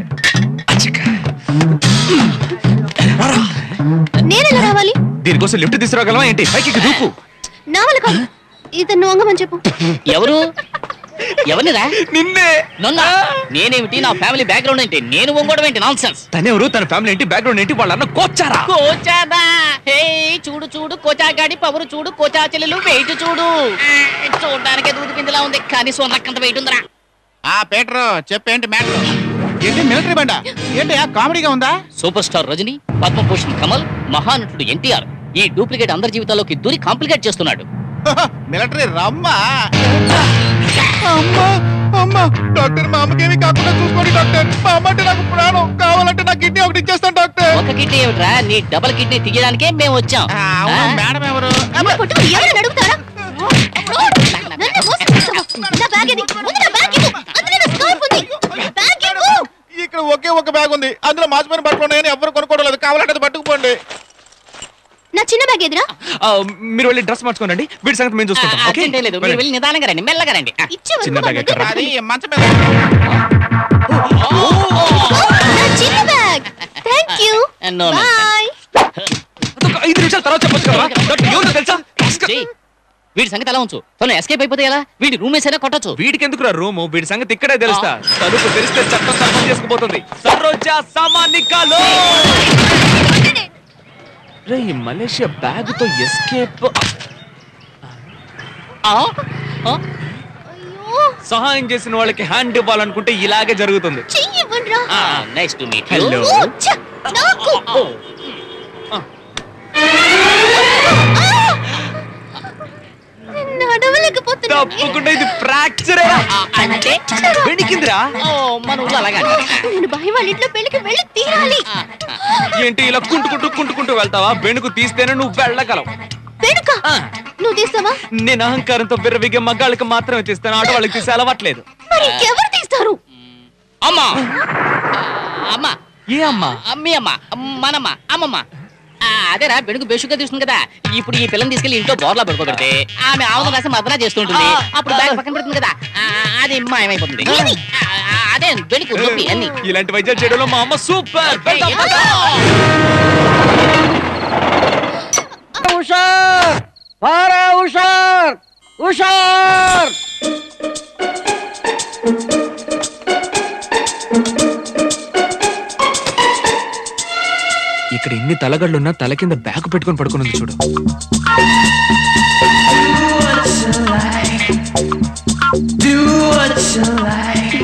నేనెలా రావాలి దీనికోసం లిఫ్ట్ తీసుకురాగలమా ఏంటి పైకి ఎక్కి దూకు నా వల్ల కాదు ఇతను వంగమని చెప్పు ఎవరు ఎవరినిరా నిన్నే నన్నా నేనేమిటి నా ఫ్యామిలీ బ్యాక్గ్రౌండ్ ఏంటి నేను వంగడం ఏంటి నాన్ సెన్స్ తనెవరు తన ఫ్యామిలీ ఏంటి బ్యాక్గ్రౌండ్ ఏంటి వాళ్ళ అన్న కోచారా కోచాదా హే చూడు చూడు కోచాగాడి పవరు చూడు కోచా చెల్లెలు వెయిట్ చూడు చూడడానికి దూది పిందిలా ఉంది కానీ సొన్నకంత వెయిట్ ఉందిరా ఆ పీటర్ చెప్పేంటి మ్యాటర్ ఏంటి మిలిటరీ బండ ఏంటి కామెడీగా ఉందా సూపర్ స్టార్ రజనీ పద్మభూషణ్ కమల్ మహానటుడు ఎన్టీఆర్ ఈ డూప్లికేట్ అందరి జీవితాల్లోకి దూరి కాంప్లికేట్ చేస్తున్నాడు మిలిటరీ రమ్మా అమ్మా అమ్మా డాక్టర్ మా అమ్మకేమీ కాకుండా చూసుకోండి డాక్టర్ మా అమ్మ అంటే నాకు ప్రాణం కావాలంటే నా కిడ్నీ ఒకటి ఇచ్చేస్తాను డాక్టర్ ఒక కిడ్నీ ఏమిట్రా నీ డబల్ కిడ్నీ తీయడానికే మేము వచ్చాం అవును, మేడం ఎవరు అమ్మ కొట్టు ఎవరైనా అడుగుతారా నన్ను మోసం చేస్తావా? నా బ్యాగ్ ఏది? ముందు నా బ్యాగ్ ఇవ్వు. అందులో నా స్కార్ఫ్ ఉంది. నా బ్యాగ్ ఇవ్వు. ఇక్కడ ఒకే ఒక బ్యాగ్ ఉంది అందులో మాసిపోయిన బట్టలు ఉన్నాయని ఎవరు కొనుక్కోవడం లేదు కావాలంటే అది పట్టుకుపోండి నా చిన్న బ్యాగ్ ఎదురా ఆ, మీరు వెళ్ళి డ్రెస్ మార్చుకోనండి వీటి సంగతి మేము చూసుకుంటాం ఓకే అర్జెంట్ లేదు మీరు వెళ్ళి నిదానంగా రండి మెల్లగా రండి చిన్న బ్యాగ్ ఎక్కడ అది మంచం మీద నా చిన్న bag thank you No, no, boy అదొక ఐదు నిమిషాల తర్వాత చెప్పొచ్చు కదా డాక్టర్ ఎవరు తెలుసా చెయ్. వీడి సంగతి ఎలా ఉంచు తను ఎస్కేప్ అయిపోతే ఎలా వీడి రూమ్ వేసైనా కొట్టచ్చు వీడికి ఎందుకురా రూము వీడి సంగతి ఇక్కడే తెలుస్తా తలుపు తెరిస్తే చట్టం తప్పం చేసుకుపోతుంది సరోజా సామానికాలో రే ఈ మలేషియా బ్యాగ్ తో ఎస్కేప్ సహాయం చేసిన వాళ్ళకి హ్యాండ్ ఇవ్వాలనుకుంటే ఇలాగే జరుగుతుంది చెయ్యి ఇవ్వండిరా నైస్ టు మీట్ Hello. ఓ, ఛ, నాకు నడవలేకపోతున్నాను తప్పకుండా ఇది ఫ్రాక్చర్ అంటే వెణికిందిరా ఓ మన ఊళ్ళో అలాగే అంటారు. నేను భయం వాళ్ళ ఇంట్లో పెళ్లికి వెళ్ళి తీరాలి ఏంటి ఇలా కుంటుకుంటూ కుంటుకుంటూ వెళ్తావా వెనుకు తీస్తేనే నువ్వు వెళ్ళగలవు వెనుక నువ్వు తీస్తావా నేను అహంకారంతో విర్రవిగే మగాళ్ళకి మాత్రమే తీస్తాను ఆడవాళ్ళకి తీసే అలవాట్లేదు మరి ఇంకెవరు తీస్తారు అమ్మా అమ్మా ఏ అమ్మా అమ్మి అమ్మ మనమ్మ అమ్మమ్మ ఆ, అదేరా బెడుగు బేషుగా తీసుకుంది కదా ఇప్పుడు ఈ పిల్లని తీసుకెళ్లి ఇంట్లో బోర్లా పడుకోబెడితే ఆమె ఆవును కాసి మదన చేస్తుంటుంది అప్పుడు బ్యాగ్ పక్కన పెడుతుంది కదా ఆ, అది మాయమైపోతుంది ఆ, ఆ, అదే బెడుకు నొప్పి అన్ని ఇలాంటి వైద్యాలు చేయడంలో మా అమ్మ సూపర్ హుషార్ పారా హుషార్ హుషార్ ఇక్కడ ఎన్ని తలగళ్ళున్నా తల కింద బ్యాగ్ పెట్టుకొని పడుకున్నది చూడు Do what you like.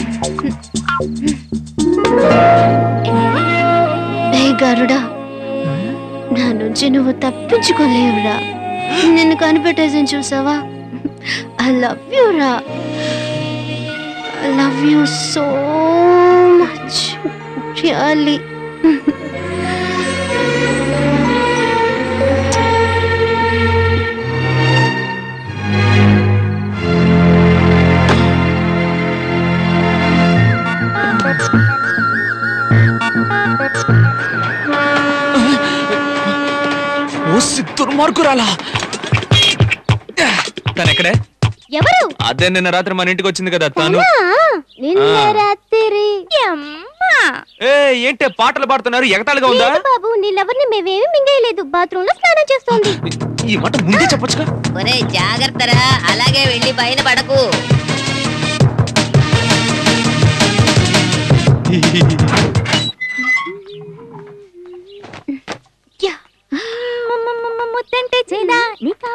Garuda నా నుంచి నువ్వు తప్పించుకోలేవురా నిన్ను కనిపెట్టేసి చూసావా ఐ లవ్ యూ రా I love you so much really ఓ దుర్మార్గురాలా తను ఎక్కడే ఎవరు అదే నిన్న రాత్రి మన ఇంటికి వచ్చింది కదా తను నిన్న ఆ. రాత్రి అమ్మా ఏ ఏంటి పాటలు పాడుతున్నారు ఎగతాళిగా ఉందా లేదు బాబు నీళ్ళెవరిని మేమేమి మింగేయలేదు బాత్రూమ్ లో స్నానం చేస్తోంది ఈ మాట ముందే చెప్పొచ్చుగా ఒరే జాగ్రత్తరా అలాగే వెళ్ళి పైన పడకు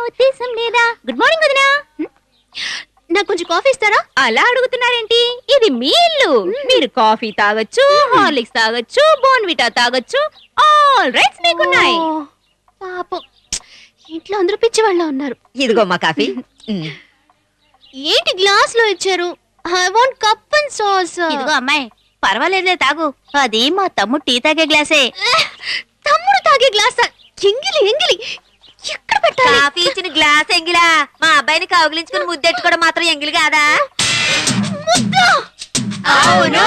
ఉద్దేశం లేదా గుడ్ మార్నింగ్ వదినా నాకు కొంచెం కాఫీ ఇస్తారా అలా అడుగుతున్నారేంటి ఇది మీ ఇల్లు మీరు కాఫీ తాగొచ్చు హార్లిక్స్ తాగొచ్చు బోన్విటా తాగొచ్చు ఆల్ రైట్స్ మీకున్నాయి పాపం ఇంట్లో అందరూ పిచ్చి వాళ్ళ ఉన్నారు ఇదిగో మా కాఫీ ఏంటి గ్లాస్ లో ఇచ్చారు I want cup and sauce ఇదిగో అమ్మాయి పర్వాలేదులే తాగు అది మా తమ్ముడు టీ తాగే గ్లాసే తమ్ముడు తాగే గ్లాస్ ఎంగిలి ఎంగిలి ఎక్కడ పెట్టాలి కాఫీ ఇచ్చిన గ్లాస్ ఎంగిలా మా అబ్బాయిని కౌగిలించుకుని ముద్దెట్టుకోవడం మాత్రం ఎంగిలి కాదా అవును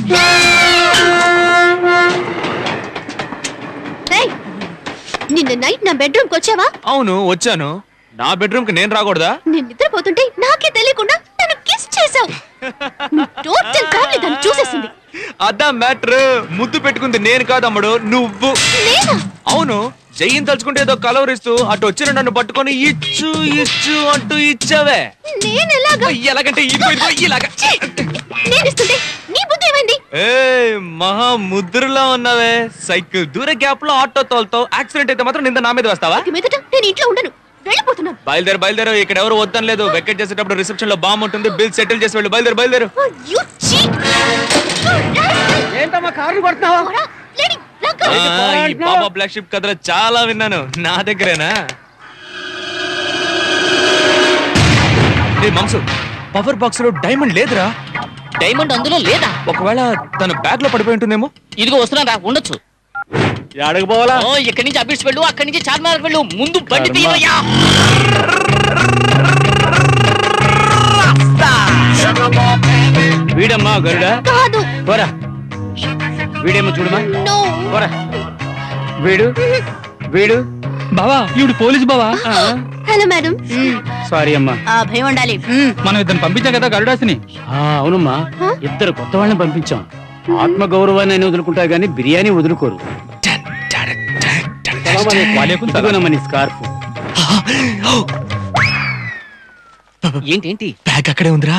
ఏయ్, నిన్న నైట్ నా బెడ్రూమ్ కి వచ్చావా అవును వచ్చాను నా బెడ్రూమ్ కి నేను రాకూడదా నేను నిద్రపోతుంటే నాకే తెలియకుండా తను కిస్ చేసావు టోటల్ ఫ్యామిలీ దాన్ని చూసేసింది అదా మ్యాటర్ ముద్దు పెట్టుకుంది నేను కాదు అమ్ముడు నువ్వు నేనా అవును జయ్యం తలుచుకుంటే ఏదో కలవరిస్తూ అటు వచ్చిన నన్ను పట్టుకొని ఇచ్చు ఇచ్చు అంటూ ఇచ్చావే నేను ఎలాగా ఎలాగంటే ఇదిగో ఇదిగో ఇలాగా నేను ఇస్తుంటే నీ బుద్ధి ఏమైంది ఏ మహా ముద్రలో ఉన్నావే సైకిల్ దూర గ్యాప్ లో ఆటో తోలుతావు యాక్సిడెంట్ అయితే మాత్రం నింద నా మీద వస్తావా ఇక మీదట నేను ఇంట్లో ఉండను వెళ్ళిపోతున్నాను బయలుదేరు బయలుదేరు ఇక్కడ ఎవరు వద్దని లేదు వెకెట్ చేసేటప్పుడు రిసెప్షన్ లో బాంబు ఉంటుంది బిల్ సెటిల్ చేసి వెళ్ళు బయలుదేరు బయలుదేరు You cheat! ఏంటమ్మా కార్లు కొడుతున్నావా ఆ, ఈ బాబా బ్లాక్ షిప్ కథలో చాలా విన్నాను నా దగ్గరేనా రే మంసు పవర్ బాక్స్ లో డైమండ్ లేదురా డైమండ్ అందులో లేదా ఒకవేళ తన బ్యాగ్ లో పడిపోయి ఉంటుందేమో ఇదిగో వస్తున్నాను రా ఉండొచ్చు అడగపోవాలా ఓ ఇక్కడి నుంచి అబిడ్స్ వెళ్ళు అక్కడి నుంచి చార్మినార్ వెళ్ళు ముందు బండి కర్మ. తీయవయ్యా వీడమ్మా గరుడా కాదు పోరా వీడేమో చూడమా నో పోరా వీడు వీడు బావా ఈవిడ పోలీస్ బావా హలో మేడం సారీ అమ్మా ఆ భయం ఉండాలి మనం ఇద్దరు పంపించాం కదా గరుడాసిని ఆ, అవునమ్మా ఇద్దరు కొత్త వాళ్ళని పంపించాం ఆత్మ గౌరవాన్ని అయినా వదులుకుంటారు కానీ బిర్యానీ వదులుకోరు ఇదిగోనమ్మా నీ స్కార్ఫ్ ఏంటి ఏంటి బ్యాగ్ అక్కడే ఉందిరా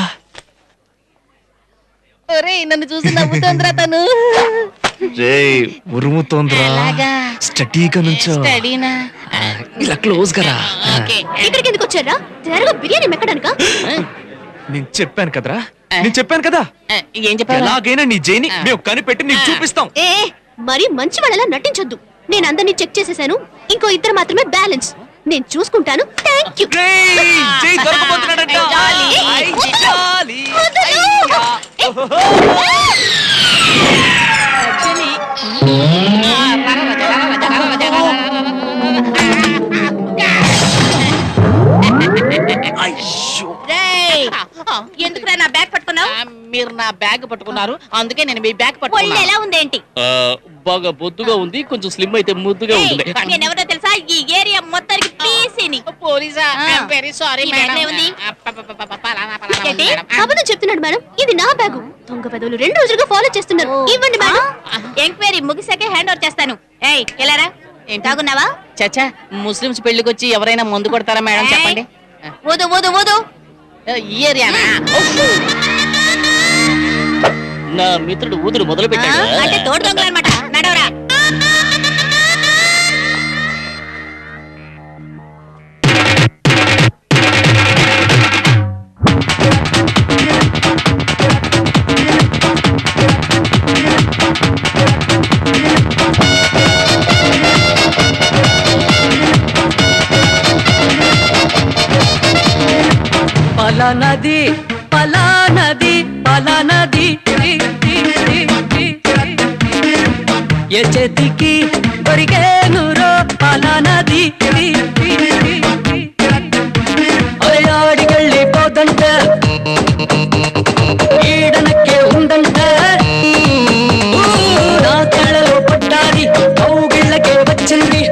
ఒరే నన్ను చూసి నవ్వుతోందిరా తను రే ఉరుముతోందిరా ఎలాగా? స్టడీగా నుంచో స్టడీనా ఇలా క్లోజ్ గా రా ఇక్కడికి ఎందుకు వచ్చారా త్వరగా బిర్యానీ మెక్కడానికా నేను చెప్పాను కదరా నేను చెప్పాను కదా ఏం చెప్పావు ఎలాగైనా నీ జైని మేము కనిపెట్టి నీకు చూపిస్తాం ఏ మరి మంచి వాళ్ళలా నటించొద్దు నేను అందరినీ చెక్ చేసేసాను ఇంకో ఇద్దరు మాత్రమే బ్యాలెన్స్ నేను చూసుకుంటాను థ్యాంక్ యూ జై దొరకబోతున్నాడంట. ఐ జాలి. ఎందుకురా నా బ్యాగ్ పట్టుకున్నావు మీరు నా బ్యాగ్ పట్టుకున్నారు అందుకే నేను మీ బ్యాగ్ ఒళ్ళు పట్టుకున్నా ఎలా ఉందేంటి బాగా బొద్దుగా ఉంది కొంచెం స్లిమ్ అయితే ముద్దుగా ఉంటుంది నేనెవరో తెలుసా ఈ ఏరియా మొత్తానికి పీసిని పోలీసా వెరీ సారీ ఈ బ్యాగ్లో ఏముంది? ఏంటి అబద్ధం చెప్తున్నాడు మేడం ఇది నా బ్యాగు దొంగ పెదవులు రెండు రోజులుగా ఫాలో చేస్తున్నారు ఇవ్వండి మేడం ఎంక్వైరీ ముగిసాకే హ్యాండ్ ఓవర్ చేస్తాను ఏయ్ ఎలారా తాగున్నావా చచ్చా ముస్లిమ్స్ పెళ్లికి వచ్చి ఎవరైనా మందు కొడతారా మేడం చెప్పండి ఊదు ఊదు ఊదు ఈ ఏరియానా నా మిత్రుడు ఊదులు మొదలు ఆ, పెట్టాడు అంటే తోడు దొంగలు అనమాట నడవరా పలానది పలానది పలానది ఏ చేతికి దొరికేనురో పలానది ఆడికెళ్ళిపోదంట ఈడనకే ఉందంట ఊ, నా కళ్ళలో పడ్డాది కౌగిళ్ళకే వచ్చింది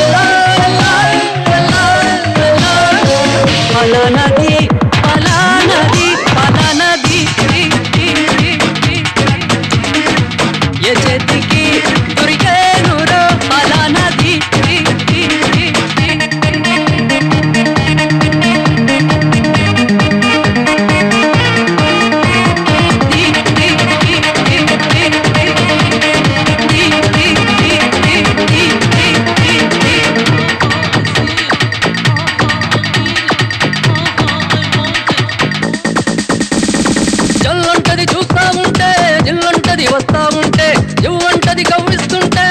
పలానది పలానది పలానది ఏ చేతికి దొరికేనురో పలానది అది వస్తా ఉంటే ఇవ్వంటది కవ్విస్తుంటే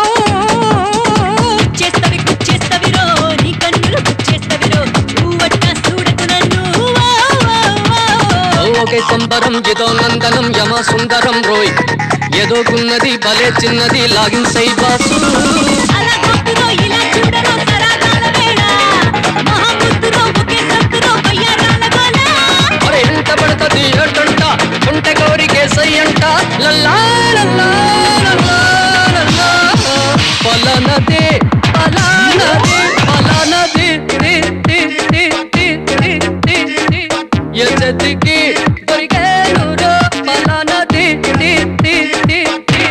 చేస్తవి చేస్తవిరో నీ కన్నులు చేస్తవిరో నువ్వట్ట చూడకు నన్ను వా, వా, వా, వా. ఒకే సంబరం ఏదో నందనం యమ సుందరం రోయ్ ఏదోకున్నది భలే చిన్నది లాగిన్ సై బాసు అలా గొప్పదో ఇలా చూడరో సరాగాల వేళ మహాముద్దురో ఒకే సత్తురో వయ్యారాల గోల అరే ఎంత పడుతుంది ఏటంట ఉంటే కోరికే సై అంట లల్లా లల్లా లల్లా లల్లా పలనది పలానది పలానది తి, తి, తి, తి, తి, తి, తి. ఎచ్చతికి దొరికేనురో పలానది తి, తి, తి, తి.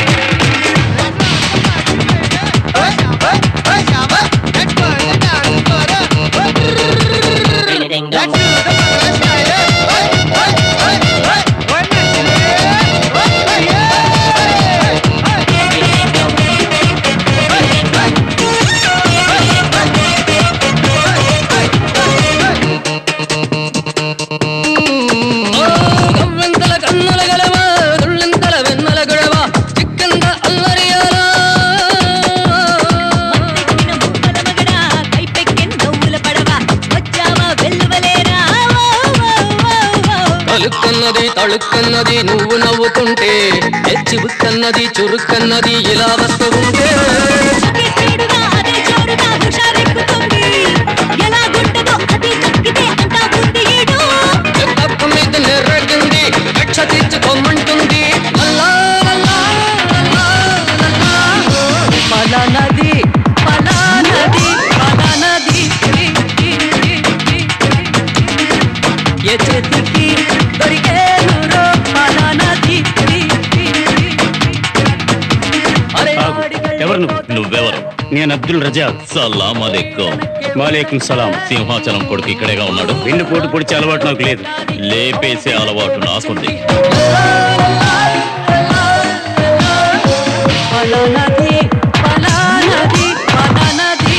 గవ్వెంతల కన్నుల గలవా దుళ్ళెంతల వెన్నెల గొడవ చిక్కంద అల్లరియాలా కైపెక్కెన్ నవ్వుల పడవ వచ్చావా వెల్లువలేరా వా, వా, వా, వా. తలుక్కన్నది తళుక్కన్నది నువ్వు నవ్వుతుంటే ఎచ్చి బుక్కన్నది చురుక్కన్నది ఇలా వస్తూ ఉంటే ఒకే స్పీడుగా అదే జోరుగా హుషారెక్కుతుంది ఎలా గుంటదో అది తక్కితే అంతా ఉంది ఈడు తప్పు మీద నెర్రగింది కక్ష తీర్చుకోమంటుంది లల్లా, లల్లా, లల్లా, లల్లా. పలానది పలానది పలానది టి, టి, టి, టి, టి. ఏ చేతికి దొరికేనురో పలానది టి, టి, టి, టి. అరే ఆగు. ఎవరు నువ్వు నువ్వెవరు నేను అబ్దుల్ రజాక్ సలాం అలైకుం వాలేకుం సలాం సింహాచలం కొడుకు ఇక్కడేగా ఉన్నాడు వెన్ను పోటు పొడిచే అలవాటు నాకు లేదు లేపేసే అలవాటు నాకుంది పలానది పలానది పలానది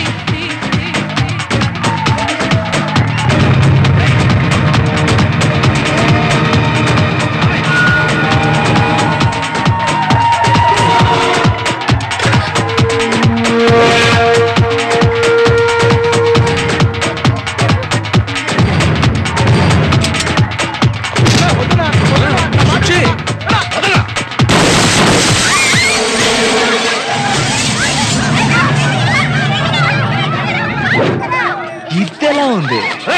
ఇదెలా ఉంది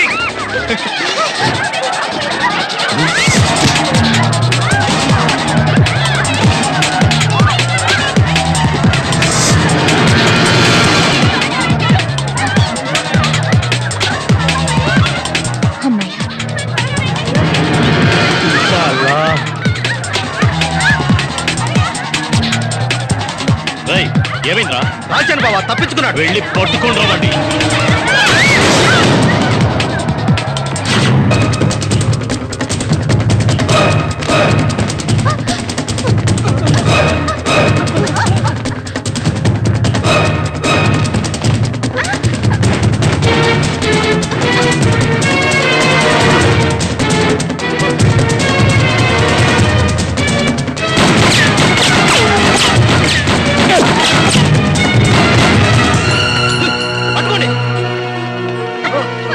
రేయ్, ఏమైందిరా రాజాను బావా తప్పించుకున్నాడు వెళ్ళి పట్టుకొని రావండి పట్టుకోండి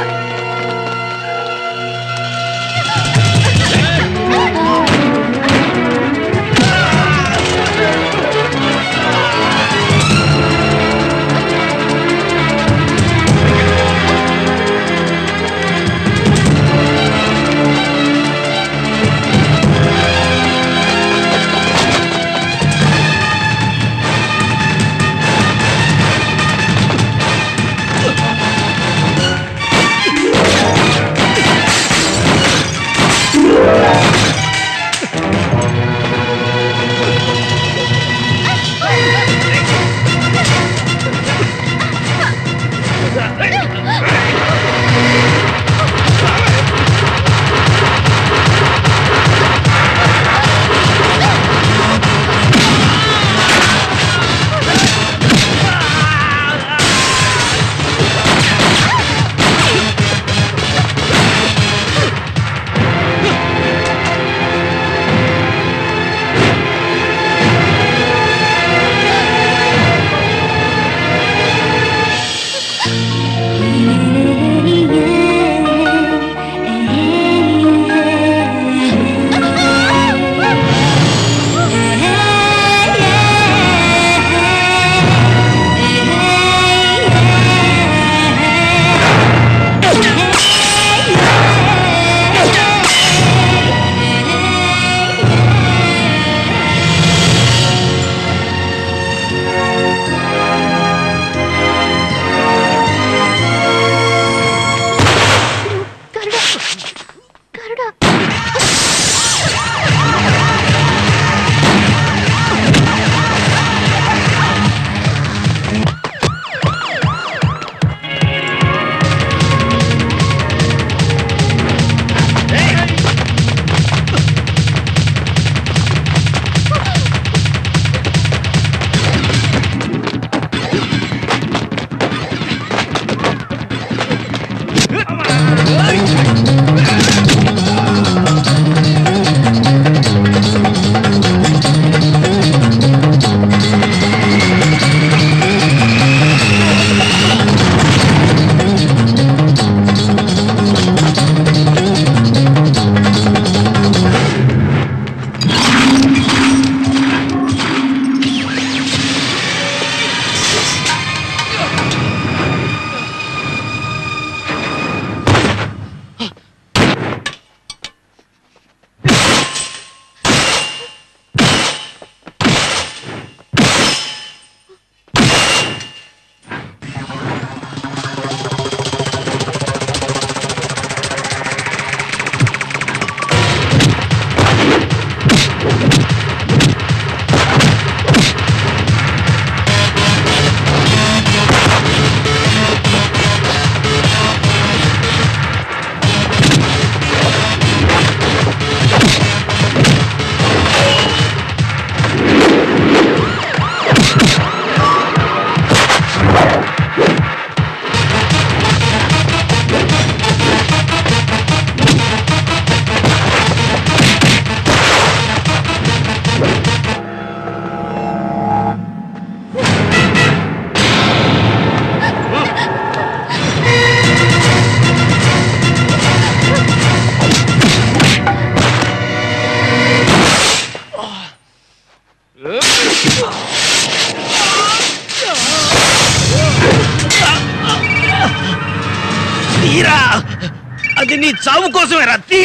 చావు కోసమే రత్తి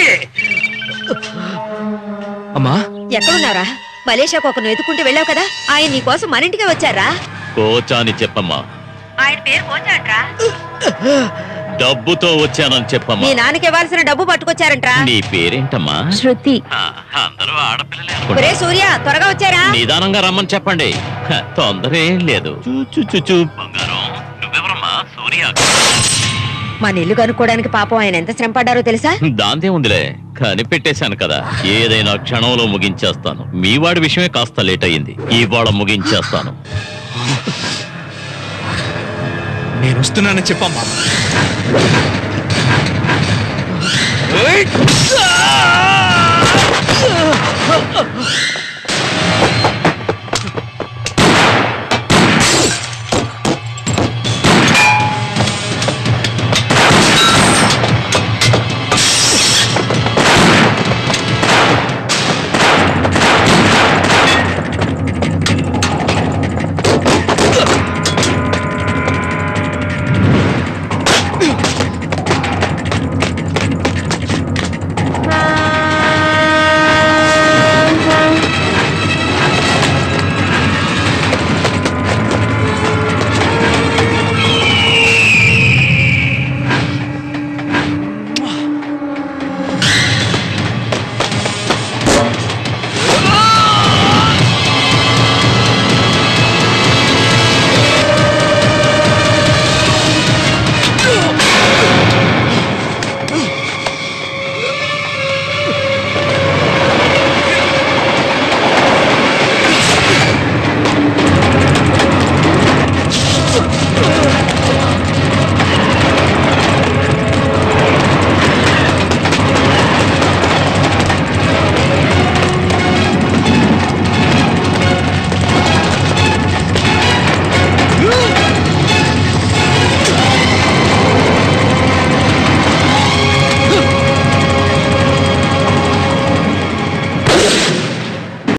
అమ్మా ఎక్కడున్నారా మలేషియాకు ఒకరిని వెతుక్కుంటూ వెళ్ళావు కదా ఆయన నీ కోసం మన ఇంటికే వచ్చారా కోచా అని చెప్పమ్మా ఆయన పేరు కోచాంట్రా డబ్బుతో వచ్చానని మీ చెప్పమ్మా నాన్నకి ఇవ్వాల్సిన డబ్బు పట్టుకొచ్చారంట్రా నీ పేరేంటమ్మా శృతి అందరూ ఆడపిల్లలే ఒరే సూర్య త్వరగా వచ్చారా నిదానంగా రమ్మని చెప్పండి హ, తొందర ఏం లేదు చూ, చూ, చూ, చూ. బంగారం నువ్వెవరమ్మా సూర్య మన ఇల్లు కనుక్కోవడానికి పాపం ఆయన ఎంత శ్రమ పడ్డారో తెలుసా దాంతే ఉందిలే కనిపెట్టేశాను కదా ఏదైనా క్షణంలో ముగించేస్తాను మీ వాడి విషయమే కాస్త లేట్ అయ్యింది ఇవాళ ముగించేస్తాను నేను వస్తున్నానని చెప్పమ్మా ఏయ్! ఆ!